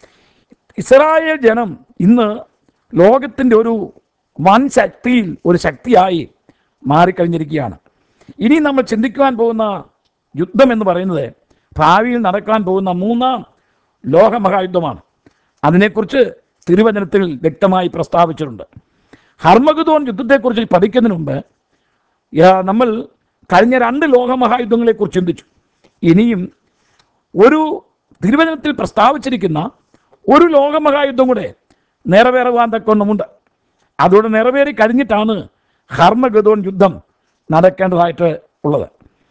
ഇസ്രായേൽ ജനം ഇന്ന് ലോകത്തിൻ്റെ ഒരു വൻ ശക്തിയിൽ ഒരു ശക്തിയായി മാറിക്കഴിഞ്ഞിരിക്കുകയാണ് ഇനി നമ്മൾ ചിന്തിക്കുവാൻ പോകുന്ന യുദ്ധം എന്ന് പറയുന്നത് ഭാവിയിൽ നടക്കാൻ പോകുന്ന മൂന്നാം ലോകമഹായുദ്ധമാണ് അതിനെക്കുറിച്ച് തിരുവചനത്തിൽ വ്യക്തമായി പ്രസ്താവിച്ചിട്ടുണ്ട് ഹർമഗുദോൻ യുദ്ധത്തെക്കുറിച്ച് പഠിക്കുന്നതിന് മുമ്പ് യാ, നമ്മൾ കഴിഞ്ഞ രണ്ട് ലോകമഹായുദ്ധങ്ങളെക്കുറിച്ച് ചിന്തിച്ചു ഇനിയും ഒരു തിരുവചനത്തിൽ പ്രസ്താവിച്ചിരിക്കുന്ന ഒരു ലോകമഹായുദ്ധം കൂടെ നിറവേറുവാൻ തക്കൊന്നുമുണ്ട് അതോടെ നിറവേറി കഴിഞ്ഞിട്ടാണ് ഹർമഗദോൻ യുദ്ധം നടക്കേണ്ടതായിട്ട് ഉള്ളത്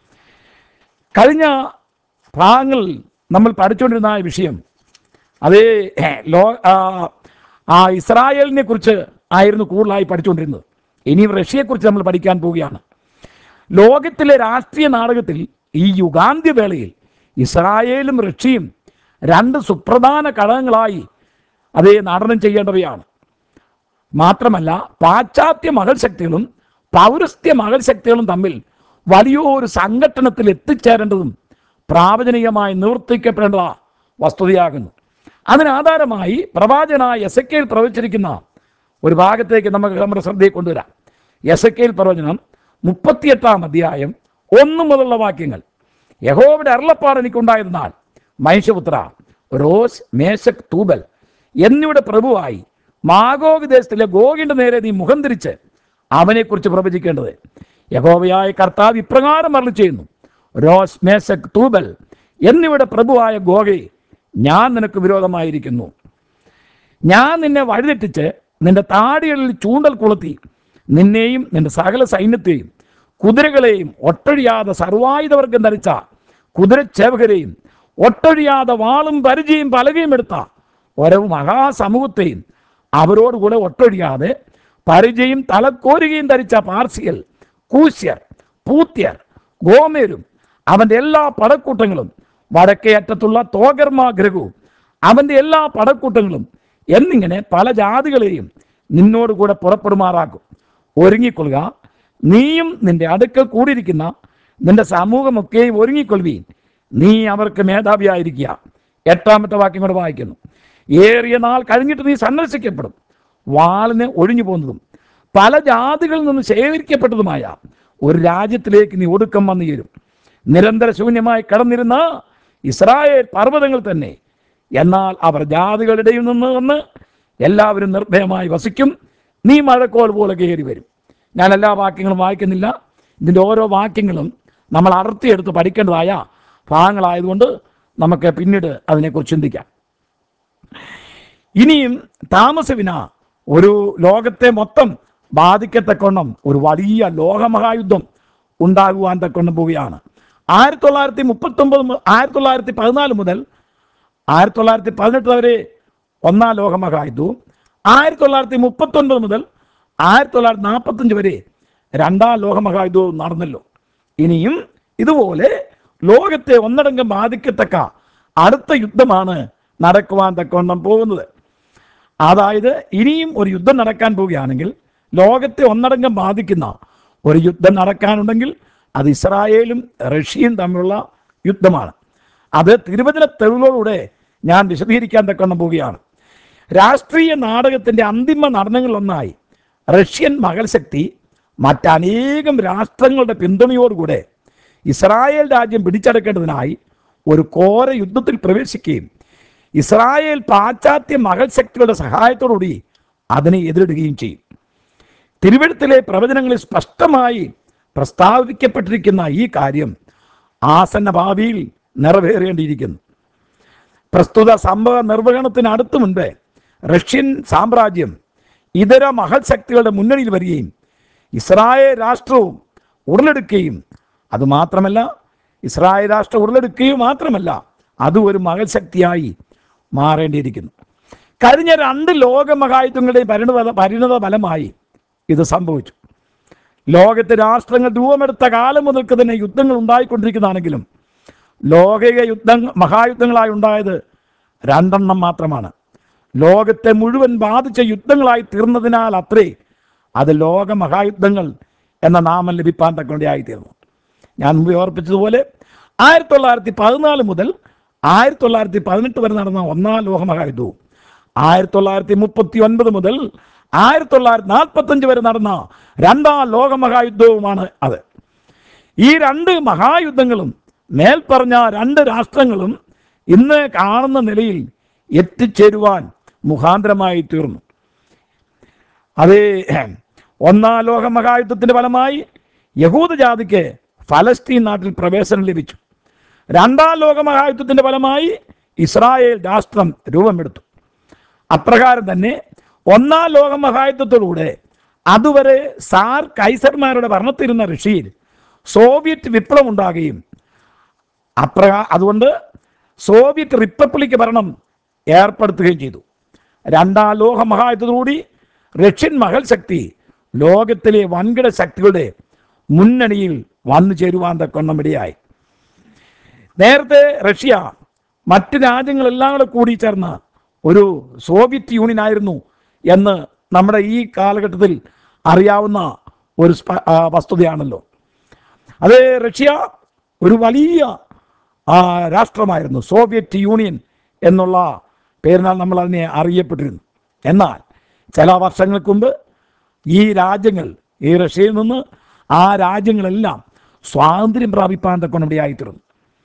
കഴിഞ്ഞ ഭാഗങ്ങളിൽ നമ്മൾ പഠിച്ചുകൊണ്ടിരുന്ന ആ വിഷയം അതേ ലോ ആ, ആ ഇസ്രായേലിനെ കുറിച്ച് ആയിരുന്നു കൂടുതലായി പഠിച്ചുകൊണ്ടിരുന്നത് ഇനി റഷ്യയെക്കുറിച്ച് നമ്മൾ പഠിക്കാൻ പോവുകയാണ് ലോകത്തിലെ രാഷ്ട്രീയ നാടകത്തിൽ ഈ യുഗാന്ത്യവേളയിൽ ഇസ്രായേലും റഷ്യയും രണ്ട് സുപ്രധാന ഘടകങ്ങളായി അതേ നടനം ചെയ്യേണ്ടവയാണ് മാത്രമല്ല പാശ്ചാത്യ മകൾ ശക്തികളും പൗരസ്ത്യ മകൾ ശക്തികളും തമ്മിൽ വലിയൊരു സംഘട്ടനത്തിൽ എത്തിച്ചേരേണ്ടതും പ്രാവചനികമായി നിവർത്തിക്കപ്പെടേണ്ട വസ്തുതയാകുന്നു അതിനാധാരമായി പ്രവാചനായ എസക്കേൽ പ്രവചിച്ചിരിക്കുന്ന ഒരു ഭാഗത്തേക്ക് നമുക്ക് നമ്മുടെ ശ്രദ്ധയെ കൊണ്ടുവരാം എസക്കേൽ പ്രവചനം മുപ്പത്തിയെട്ടാം അധ്യായം ഒന്നു മുതലുള്ള വാക്യങ്ങൾ യഹോവയുടെ അരുളപ്പാട് എനിക്കുണ്ടായിരുന്നാൽ മനുഷ്യപുത്ര റോസ് മേശക് തൂബൽ എന്നിവയുടെ പ്രഭുവായി മാഗോഗ് ദേശത്തിലെ ഗോഗിന്റെ നേരെ നീ മുഖം തിരിച്ച് അവനെക്കുറിച്ച് പ്രവചിക്കേണ്ടത് യഹോവയായ കർത്താവ് ഇപ്രകാരം അരളി ചെയ്യുന്നു റോസ് മേശക് തൂബൽ എന്നിവയുടെ പ്രഭുവായ ഗോഗെ ഞാൻ നിനക്ക് വിരോധമായിരിക്കുന്നു ഞാൻ നിന്നെ വഴിതെറ്റിച്ച് നിന്റെ താടികളിൽ ചൂണ്ടൽ കൊളുത്തി നിന്നെയും നിന്റെ സകല സൈന്യത്തെയും കുതിരകളെയും ഒട്ടൊഴിയാതെ സർവായുധവർഗം ധരിച്ച കുതിരച്ചേവകരെയും ഒട്ടൊഴിയാതെ വാളും പരിചയും പലകയും എടുത്ത ഒരു മഹാസമൂഹത്തെയും അവരോടുകൂടെ ഒട്ടൊഴിയാതെ പരിചയും തലക്കോരുകയും ധരിച്ച പാർസിയൽ കൂശ്യർ പൂത്യർ ഗോമേരും അവൻ്റെ എല്ലാ പടക്കൂട്ടങ്ങളും വടക്കേ അറ്റത്തുള്ള തോഗർമ ഗ്രഹു അവൻ്റെ എല്ലാ പടക്കൂട്ടങ്ങളും എന്നിങ്ങനെ പല ജാതികളെയും നിന്നോട് കൂടെ പുറപ്പെടുമാറാക്കും ഒരുങ്ങിക്കൊള്ളുക നീയും നിന്റെ അടുക്കൽ കൂടിയിരിക്കുന്ന നിന്റെ സമൂഹമൊക്കെയും ഒരുങ്ങിക്കൊള്ളുവീൻ നീ അവർക്ക് മേധാവിയായിരിക്കുക എട്ടാമത്തെ വാക്യം കൂടെ വായിക്കുന്നു ഏറിയ നാൾ കഴിഞ്ഞിട്ട് നീ സന്ദർശിക്കപ്പെടും വാളിന് ഒഴിഞ്ഞു പോകുന്നതും പല ജാതികളിൽ നിന്ന് ശേഖരിക്കപ്പെട്ടതുമായ ഒരു രാജ്യത്തിലേക്ക് നീ ഒടുക്കം വന്നു ചേരും നിരന്തര ശൂന്യമായി കടന്നിരുന്ന ഇസ്രായേൽ പർവ്വതങ്ങൾ തന്നെ എന്നാൽ അവർ ജാതികളുടെ നിന്ന് വന്ന് എല്ലാവരും നിർഭയമായി വസിക്കും നീ മഴക്കോൾ പോലെ കയറി വരും ഞാൻ എല്ലാ വാക്യങ്ങളും വായിക്കുന്നില്ല ഇതിൻ്റെ ഓരോ വാക്യങ്ങളും നമ്മൾ അടർത്തിയെടുത്ത് പഠിക്കേണ്ടതായ ഭാഗങ്ങളായതുകൊണ്ട് നമുക്ക് പിന്നീട് അതിനെക്കുറിച്ച് ചിന്തിക്കാം ഇനിയും താമസവിന ഒരു ലോകത്തെ മൊത്തം ബാധിക്കത്തക്കൊണ്ണം ഒരു വലിയ ലോകമഹായുദ്ധം ഉണ്ടാകുവാൻ തക്കൊണ്ണം പോവുകയാണ് ആയിരത്തി തൊള്ളായിരത്തി മുപ്പത്തൊമ്പത് മു- ആയിരത്തി തൊള്ളായിരത്തി പതിനാല് മുതൽ ആയിരത്തി തൊള്ളായിരത്തി പതിനെട്ട് വരെ ഒന്നാം ലോകമഹായുദ്ധവും ആയിരത്തി തൊള്ളായിരത്തി മുപ്പത്തൊൻപത് മുതൽ ആയിരത്തി തൊള്ളായിരത്തി നാൽപ്പത്തഞ്ച് വരെ രണ്ടാം ലോകമഹായുദ്ധവും നടന്നല്ലോ ഇനിയും ഇതുപോലെ ലോകത്തെ ഒന്നടങ്കം ബാധിക്കത്തക്ക അടുത്ത യുദ്ധമാണ് നടക്കുവാൻ തക്കവണ്ണം പോകുന്നത് അതായത് ഇനിയും ഒരു യുദ്ധം നടക്കാൻ പോവുകയാണെങ്കിൽ ലോകത്തെ ഒന്നടങ്കം ബാധിക്കുന്ന ഒരു യുദ്ധം നടക്കാനുണ്ടെങ്കിൽ അത് ഇസ്രായേലും റഷ്യയും തമ്മിലുള്ള യുദ്ധമാണ് അത് തിരുവചന തെളിവുകളോടെ ഞാൻ വിശദീകരിക്കാൻ തക്കണം പോവുകയാണ് രാഷ്ട്രീയ നാടകത്തിൻ്റെ അന്തിമ നടനങ്ങളിലൊന്നായി റഷ്യൻ മകൾ ശക്തി മറ്റനേകം രാഷ്ട്രങ്ങളുടെ പിന്തുണയോടുകൂടെ ഇസ്രായേൽ രാജ്യം പിടിച്ചെടുക്കേണ്ടതിനായി ഒരു ഘോര യുദ്ധത്തിൽ പ്രവേശിക്കുകയും ഇസ്രായേൽ പാശ്ചാത്യ മകൾ ശക്തികളുടെ സഹായത്തോടുകൂടി അതിനെ എതിരിടുകയും ചെയ്യും തിരുവഴുത്തിലെ പ്രവചനങ്ങളിൽ സ്പഷ്ടമായി പ്രസ്താവിക്കപ്പെട്ടിരിക്കുന്ന ഈ കാര്യം ആസന്ന ഭാവിയിൽ നിറവേറേണ്ടിയിരിക്കുന്നു പ്രസ്തുത സംഭവ നിർവഹണത്തിന് അടുത്തു മുൻപേ റഷ്യൻ സാമ്രാജ്യം ഇതര മഹൽ ശക്തികളുടെ മുന്നണിയിൽ വരികയും ഇസ്രായേൽ രാഷ്ട്രവും ഉടലെടുക്കുകയും അതുമാത്രമല്ല ഇസ്രായേൽ രാഷ്ട്രം ഉടലെടുക്കുകയും മാത്രമല്ല അത് ഒരു മഹൽ ശക്തിയായി മാറേണ്ടിയിരിക്കുന്നു കഴിഞ്ഞ രണ്ട് ലോകമഹായുദ്ധങ്ങളുടെയും പരിണത പരിണത ഫലമായി ഇത് സംഭവിച്ചു ലോകത്തെ രാഷ്ട്രങ്ങൾ രൂപമെടുത്ത കാലം മുതൽക്ക് തന്നെ യുദ്ധങ്ങൾ ഉണ്ടായിക്കൊണ്ടിരിക്കുന്നതാണെങ്കിലും ലോകിക യുദ്ധ മഹായുദ്ധങ്ങളായി ഉണ്ടായത് രണ്ടെണ്ണം മാത്രമാണ് ലോകത്തെ മുഴുവൻ ബാധിച്ച യുദ്ധങ്ങളായി തീർന്നതിനാൽ അത്രേ അത് ലോക മഹായുദ്ധങ്ങൾ എന്ന നാമം ലഭിപ്പാൻ തക്കൊണ്ടയായി തീർന്നു ഞാൻ മുമ്പ് ഓർപ്പിച്ചതുപോലെ ആയിരത്തി തൊള്ളായിരത്തി പതിനാല് മുതൽ ആയിരത്തി തൊള്ളായിരത്തി പതിനെട്ട് വരെ നടന്ന ഒന്നാം ലോകമഹായുദ്ധവും ആയിരത്തി തൊള്ളായിരത്തി മുപ്പത്തി ഒൻപത് മുതൽ ആയിരത്തി തൊള്ളായിരത്തി നാൽപ്പത്തഞ്ച് വരെ നടന്ന രണ്ടാം ലോകമഹായുദ്ധവുമാണ് അത് ഈ രണ്ട് മഹായുദ്ധങ്ങളും മേൽപ്പറഞ്ഞ രണ്ട് രാഷ്ട്രങ്ങളും ഇന്ന് കാണുന്ന നിലയിൽ എത്തിച്ചേരുവാൻ മുഖാന്തരമായി തീർന്നു അത് ഒന്നാം ലോക മഹായുദ്ധത്തിന്റെ ഫലമായി യഹൂദ ജാതിക്ക് ഫലസ്തീൻ നാട്ടിൽ പ്രവേശനം ലഭിച്ചു രണ്ടാം ലോക മഹായുദ്ധത്തിന്റെ ഫലമായി ഇസ്രായേൽ രാഷ്ട്രം രൂപമെടുത്തു അപ്രകാരം തന്നെ ഒന്നാം ലോക മഹായുദ്ധത്തിലൂടെ അതുവരെ സാർ കൈസർമാരുടെ ഭരണത്തിരുന്ന റഷ്യയിൽ സോവിയറ്റ് വിപ്ലവം ഉണ്ടാകുകയും അപ്രകാ അതുകൊണ്ട് സോവിയറ്റ് റിപ്പബ്ലിക് ഭരണം ഏർപ്പെടുത്തുകയും ചെയ്തു രണ്ടാം ലോക മഹായുദ്ധത്തോടുകൂടി റഷ്യൻ മകൾ ശക്തി ലോകത്തിലെ വൻകിട ശക്തികളുടെ മുന്നണിയിൽ വന്നു ചേരുവാൻ തക്കൊണ്ണം ഇടയായി നേരത്തെ റഷ്യ മറ്റ് രാജ്യങ്ങളെല്ലാം കൂടെ കൂടി ചേർന്ന ഒരു സോവിയറ്റ് യൂണിയൻ ആയിരുന്നു എന്ന് നമ്മുടെ ഈ കാലഘട്ടത്തിൽ അറിയാവുന്ന ഒരു സ്പ- ആ, വസ്തുതയാണല്ലോ അത് റഷ്യ ഒരു വലിയ ആ, രാഷ്ട്രമായിരുന്നു സോവിയറ്റ് യൂണിയൻ എന്നുള്ള പേരിനാൽ നമ്മൾ അതിനെ അറിയപ്പെട്ടിരുന്നു എന്നാൽ ചില വർഷങ്ങൾക്ക് മുമ്പ് ഈ രാജ്യങ്ങൾ ഈ റഷ്യയിൽ നിന്ന് ആ രാജ്യങ്ങളെല്ലാം സ്വാതന്ത്ര്യം പ്രാപിപ്പാൻ തക്കൊണ്ട് ഇടയായിത്തീർന്നു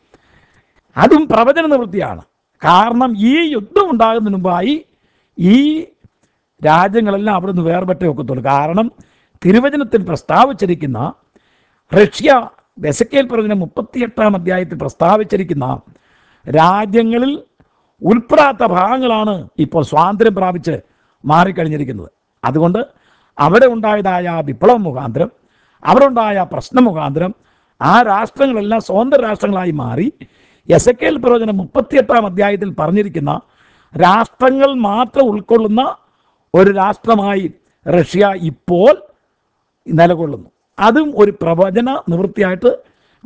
അതും പ്രവചന നിവൃത്തിയാണ് കാരണം ഈ യുദ്ധം ഉണ്ടാകുന്നതിന് മുമ്പായി ഈ രാജ്യങ്ങളെല്ലാം അവിടെ നിന്ന് വേർപെട്ടേ ഒക്കത്തുള്ളൂ കാരണം തിരുവചനത്തിൽ പ്രസ്താവിച്ചിരിക്കുന്ന റഷ്യ വെസക്കേൽ പ്രവചനം മുപ്പത്തിയെട്ടാം അധ്യായത്തിൽ പ്രസ്താവിച്ചിരിക്കുന്ന രാജ്യങ്ങളിൽ ഉൾപ്പെടാത്ത ഭാഗങ്ങളാണ് ഇപ്പോൾ സ്വാതന്ത്ര്യം പ്രാപിച്ച് മാറിക്കഴിഞ്ഞിരിക്കുന്നത് അതുകൊണ്ട് അവിടെ ഉണ്ടായതായ ആ വിപ്ലവ മുഖാന്തരം അവിടെ ഉണ്ടായ പ്രശ്ന മുഖാന്തരം ആ രാഷ്ട്രങ്ങളെല്ലാം സ്വതന്ത്ര രാഷ്ട്രങ്ങളായി മാറി എസ് എ പ്രവചനം മുപ്പത്തിയെട്ടാം അധ്യായത്തിൽ പറഞ്ഞിരിക്കുന്ന രാഷ്ട്രങ്ങൾ മാത്രം ഉൾക്കൊള്ളുന്ന ഒരു രാഷ്ട്രമായി റഷ്യ ഇപ്പോൾ നിലകൊള്ളുന്നു അതും ഒരു പ്രവചന നിവൃത്തിയായിട്ട്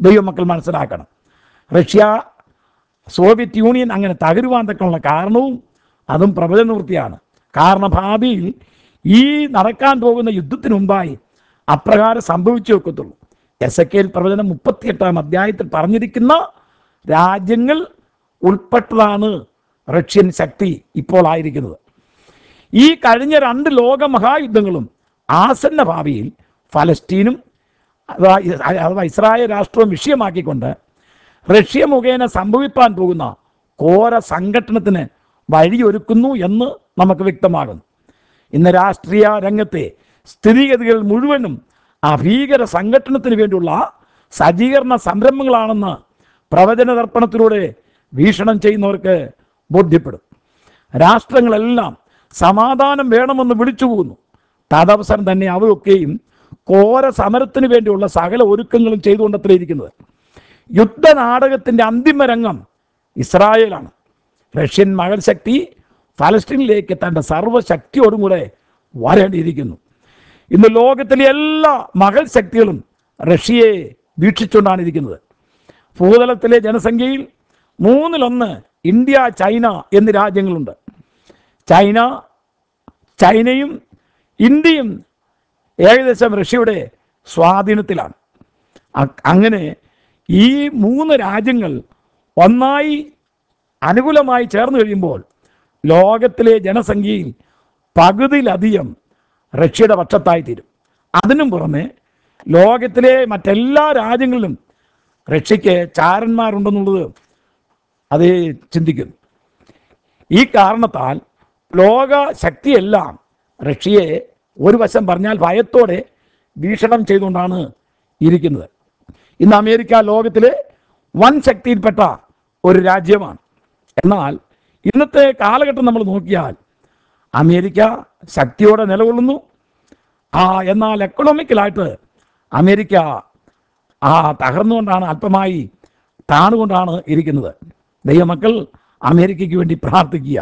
ദൈവമക്കൾ മനസ്സിലാക്കണം റഷ്യ സോവിയറ്റ് യൂണിയൻ അങ്ങനെ തകരുവാൻ തക്കുള്ള കാരണവും അതും പ്രബല നിവൃത്തിയാണ് കാരണം ഭാവിയിൽ ഈ നടക്കാൻ പോകുന്ന യുദ്ധത്തിന് മുമ്പായി അപ്രകാരം സംഭവിച്ചു വെക്കത്തുള്ളൂ എസ് എ കെയിൽ പ്രവചനം മുപ്പത്തിയെട്ടാം അധ്യായത്തിൽ പറഞ്ഞിരിക്കുന്ന രാജ്യങ്ങൾ ഉൾപ്പെട്ടതാണ് റഷ്യൻ ശക്തി ഇപ്പോൾ ആയിരിക്കുന്നത് ഈ കഴിഞ്ഞ രണ്ട് ലോക മഹായുദ്ധങ്ങളും ആസന്ന ഭാവിയിൽ ഫലസ്തീനും അഥവാ ഇ- അഥവാ ഇസ്രായേൽ രാഷ്ട്രവും വിഷയമാക്കിക്കൊണ്ട് റഷ്യ മുഖേന സംഭവിപ്പാൻ പോകുന്ന ഘോര സംഘടനത്തിന് വഴിയൊരുക്കുന്നു എന്ന് നമുക്ക് വ്യക്തമാകുന്നു ഇന്ന് രാഷ്ട്രീയ രംഗത്തെ സ്ഥിതിഗതികൾ മുഴുവനും ആ ഭീകര സംഘടനത്തിന് വേണ്ടിയുള്ള സജ്ജീകരണ സംരംഭങ്ങളാണെന്ന് പ്രവചന ദർപ്പണത്തിലൂടെ വീക്ഷണം ചെയ്യുന്നവർക്ക് ബോധ്യപ്പെടും രാഷ്ട്രങ്ങളെല്ലാം സമാധാനം വേണമെന്ന് വിളിച്ചു പോകുന്നു തദവസരം തന്നെ അവയൊക്കെയും ഘോര സമരത്തിന് വേണ്ടിയുള്ള സകല ഒരുക്കങ്ങളും ചെയ്തുകൊണ്ടത്രേ ഇരിക്കുന്നത് യുദ്ധനാടകത്തിൻ്റെ അന്തിമ രംഗം ഇസ്രായേലാണ് റഷ്യൻ മകൾ ശക്തി ഫലസ്തീനിലേക്ക് തൻ്റെ സർവ്വശക്തിയോടും കൂടെ വരേണ്ടിയിരിക്കുന്നു ഇന്ന് ലോകത്തിലെ എല്ലാ മകൾ ശക്തികളും റഷ്യയെ വീക്ഷിച്ചുകൊണ്ടാണ് ഇരിക്കുന്നത് ഭൂതലത്തിലെ ജനസംഖ്യയിൽ മൂന്നിലൊന്ന് ഇന്ത്യ ചൈന എന്നീ രാജ്യങ്ങളുണ്ട് ചൈന ചൈനയും ഇന്ത്യയും ഏകദേശം റഷ്യയുടെ സ്വാധീനത്തിലാണ് അ- അങ്ങനെ ഈ മൂന്ന് രാജ്യങ്ങൾ ഒന്നായി അനുകൂലമായി ചേർന്ന് കഴിയുമ്പോൾ ലോകത്തിലെ ജനസംഖ്യയിൽ പകുതിയിലധികം റഷ്യയുടെ പക്ഷത്തായി തീരും അതിനും പുറമെ ലോകത്തിലെ മറ്റെല്ലാ രാജ്യങ്ങളിലും റഷ്യയ്ക്ക് ചാരന്മാരുണ്ടെന്നുള്ളത് അത് ചിന്തിക്കുന്നു ഈ കാരണത്താൽ ലോക ശക്തിയെല്ലാം റഷ്യയെ ഒരു വശം പറഞ്ഞാൽ ഭയത്തോടെ വീക്ഷണം ചെയ്തുകൊണ്ടാണ് ഇരിക്കുന്നത് ഇന്ന് അമേരിക്ക ലോകത്തിലെ വൻ ശക്തിയിൽപ്പെട്ട ഒരു രാജ്യമാണ് എന്നാൽ ഇന്നത്തെ കാലഘട്ടം നമ്മൾ നോക്കിയാൽ അമേരിക്ക ശക്തിയോടെ നിലകൊള്ളുന്നു ആ എന്നാൽ എക്കണോമിക്കലായിട്ട് അമേരിക്ക ആ തകർന്നുകൊണ്ടാണ് അല്പമായി താണുകൊണ്ടാണ് ഇരിക്കുന്നത് ദൈവമക്കൾ അമേരിക്കയ്ക്ക് വേണ്ടി പ്രാർത്ഥിക്കുക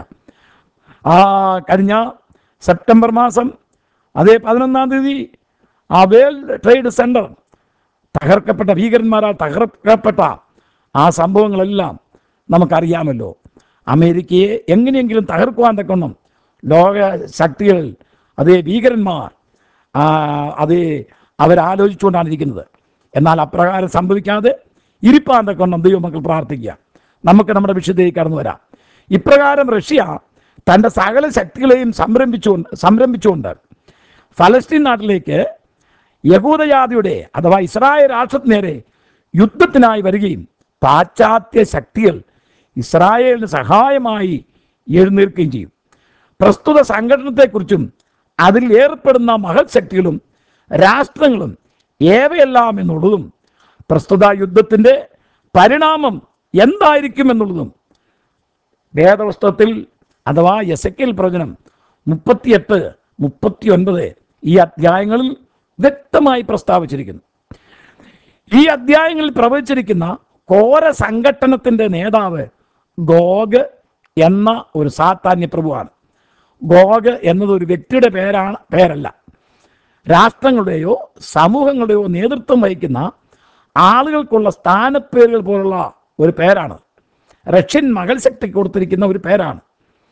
ആ കഴിഞ്ഞ സെപ്റ്റംബർ മാസം അതേ പതിനൊന്നാം തീയതി ആ വേൾഡ് ട്രേഡ് സെൻറ്റർ തകർക്കപ്പെട്ട ഭീകരന്മാരാൽ തകർക്കപ്പെട്ട ആ സംഭവങ്ങളെല്ലാം നമുക്കറിയാമല്ലോ അമേരിക്കയെ എങ്ങനെയെങ്കിലും തകർക്കുവാൻ തക്കണം ലോക ശക്തികൾ അതേ ഭീകരന്മാർ ആ, അതേ അവരാലോചിച്ചുകൊണ്ടാണ് ഇരിക്കുന്നത് എന്നാൽ അപ്രകാരം സംഭവിക്കാതെ ഇരിപ്പാൻ തക്കണം ദൈവമക്കൾ പ്രാർത്ഥിക്കുക നമുക്ക് നമ്മുടെ വിഷയത്തിലേക്ക് കടന്നു വരാം ഇപ്രകാരം റഷ്യ തൻ്റെ സകല ശക്തികളെയും സംരംഭിച്ചുകൊണ്ട് സംരംഭിച്ചുകൊണ്ട് ഫലസ്തീൻ നാട്ടിലേക്ക് യഹൂദജാതിയുടെ അഥവാ ഇസ്രായേൽ രാഷ്ട്രത്തിന് നേരെ യുദ്ധത്തിനായി വരികയും പാശ്ചാത്യ ശക്തികൾ ഇസ്രായേലിന് സഹായമായി എഴുന്നേൽക്കുകയും ചെയ്യും പ്രസ്തുത സംഘടനത്തെക്കുറിച്ചും അതിൽ ഏർപ്പെടുന്ന മഹൽ ശക്തികളും രാഷ്ട്രങ്ങളും ഏവയെല്ലാം എന്നുള്ളതും പ്രസ്തുത യുദ്ധത്തിൻ്റെ പരിണാമം എന്തായിരിക്കും എന്നുള്ളതും വേദപുസ്തകത്തിൽ അഥവാ എസക്കിൽ പ്രവചനം മുപ്പത്തിയെട്ട് മുപ്പത്തി ഒൻപത് ഈ അധ്യായങ്ങളിൽ വ്യക്തമായി പ്രസ്താവിച്ചിരിക്കുന്നു ഈ അധ്യായങ്ങളിൽ പ്രവചിച്ചിരിക്കുന്ന ഘോര സംഘട്ടനത്തിൻ്റെ നേതാവ് ഗോഗ് എന്ന ഒരു സാത്താന്യ പ്രഭുവാണ് ഗോഗ് എന്നത് ഒരു വ്യക്തിയുടെ പേരാണ് പേരല്ല രാഷ്ട്രങ്ങളുടെയോ സമൂഹങ്ങളുടെയോ നേതൃത്വം വഹിക്കുന്ന ആളുകൾക്കുള്ള സ്ഥാനപ്പേരുകൾ പോലുള്ള ഒരു പേരാണ് റഷ്യൻ മകൾ ശക്തിക്ക് കൊടുത്തിരിക്കുന്ന ഒരു പേരാണ്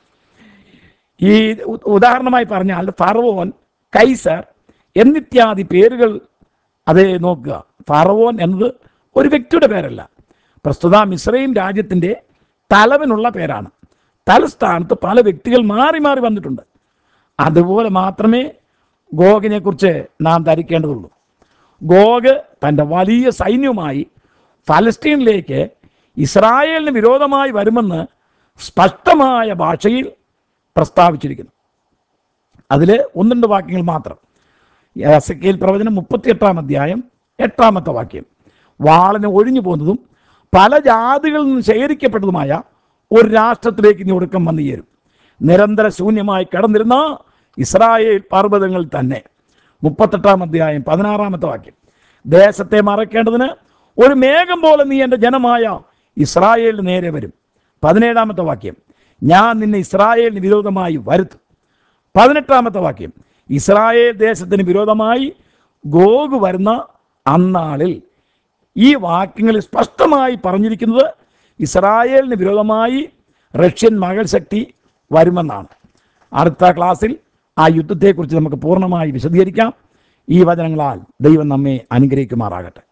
ഈ ഉ- ഉദാഹരണമായി പറഞ്ഞാൽ ഫറവോൻ കൈസർ എന്നിത്യാദി പേരുകൾ അതേ നോക്കുക ഫറവോൻ എന്നത് ഒരു വ്യക്തിയുടെ പേരല്ല പ്രസ്തുത മിശ്രയും രാജ്യത്തിൻ്റെ തലവനുള്ള പേരാണ് തലസ്ഥാനത്ത് പല വ്യക്തികൾ മാറി മാറി വന്നിട്ടുണ്ട് അതുപോലെ മാത്രമേ ഗോഗിനെ കുറിച്ച് നാം ധരിക്കേണ്ടതുള്ളൂ ഗോഗ് തൻ്റെ വലിയ സൈന്യവുമായി ഫലസ്തീനിലേക്ക് ഇസ്രായേലിന് വിരോധമായി വരുമെന്ന് സ്പഷ്ടമായ ഭാഷയിൽ പ്രസ്താവിച്ചിരിക്കുന്നു അതിൽ ഒന്ന് രണ്ട് വാക്യങ്ങൾ മാത്രം എസക്കേൽ പ്രവചനം മുപ്പത്തിയെട്ടാം അധ്യായം എട്ടാമത്തെ വാക്യം വാളിന് ഒഴിഞ്ഞു പോകുന്നതും പല ജാതികളിൽ നിന്നും ശേഖരിക്കപ്പെട്ടതുമായ ഒരു രാഷ്ട്രത്തിലേക്ക് നീ ഒടുക്കം വന്നു ചേരും നിരന്തര ശൂന്യമായി കിടന്നിരുന്ന ഇസ്രായേൽ പർവ്വതങ്ങൾ തന്നെ മുപ്പത്തെട്ടാം അധ്യായം പതിനാറാമത്തെ വാക്യം ദേശത്തെ മറക്കേണ്ടതിന് ഒരു മേഘം പോലെ നീ എൻ്റെ ജനമായ ഇസ്രായേലിന് നേരെ വരും പതിനേഴാമത്തെ വാക്യം ഞാൻ നിന്നെ ഇസ്രായേലിന് വിരോധമായി വരുത്തും പതിനെട്ടാമത്തെ വാക്യം ഇസ്രായേൽ ദേശത്തിന് വിരോധമായി ഗോഗ് വരുന്ന അന്നാളിൽ ഈ വാക്യങ്ങളിൽ സ്പഷ്ടമായി പറഞ്ഞിരിക്കുന്നത് ഇസ്രായേലിന് വിരോധമായി റഷ്യൻ മകൾ ശക്തി വരുമെന്നാണ് അടുത്ത ക്ലാസ്സിൽ ആ യുദ്ധത്തെക്കുറിച്ച് നമുക്ക് പൂർണ്ണമായി വിശദീകരിക്കാം ഈ വചനങ്ങളാൽ ദൈവം നമ്മെ അനുഗ്രഹിക്കുമാറാകട്ടെ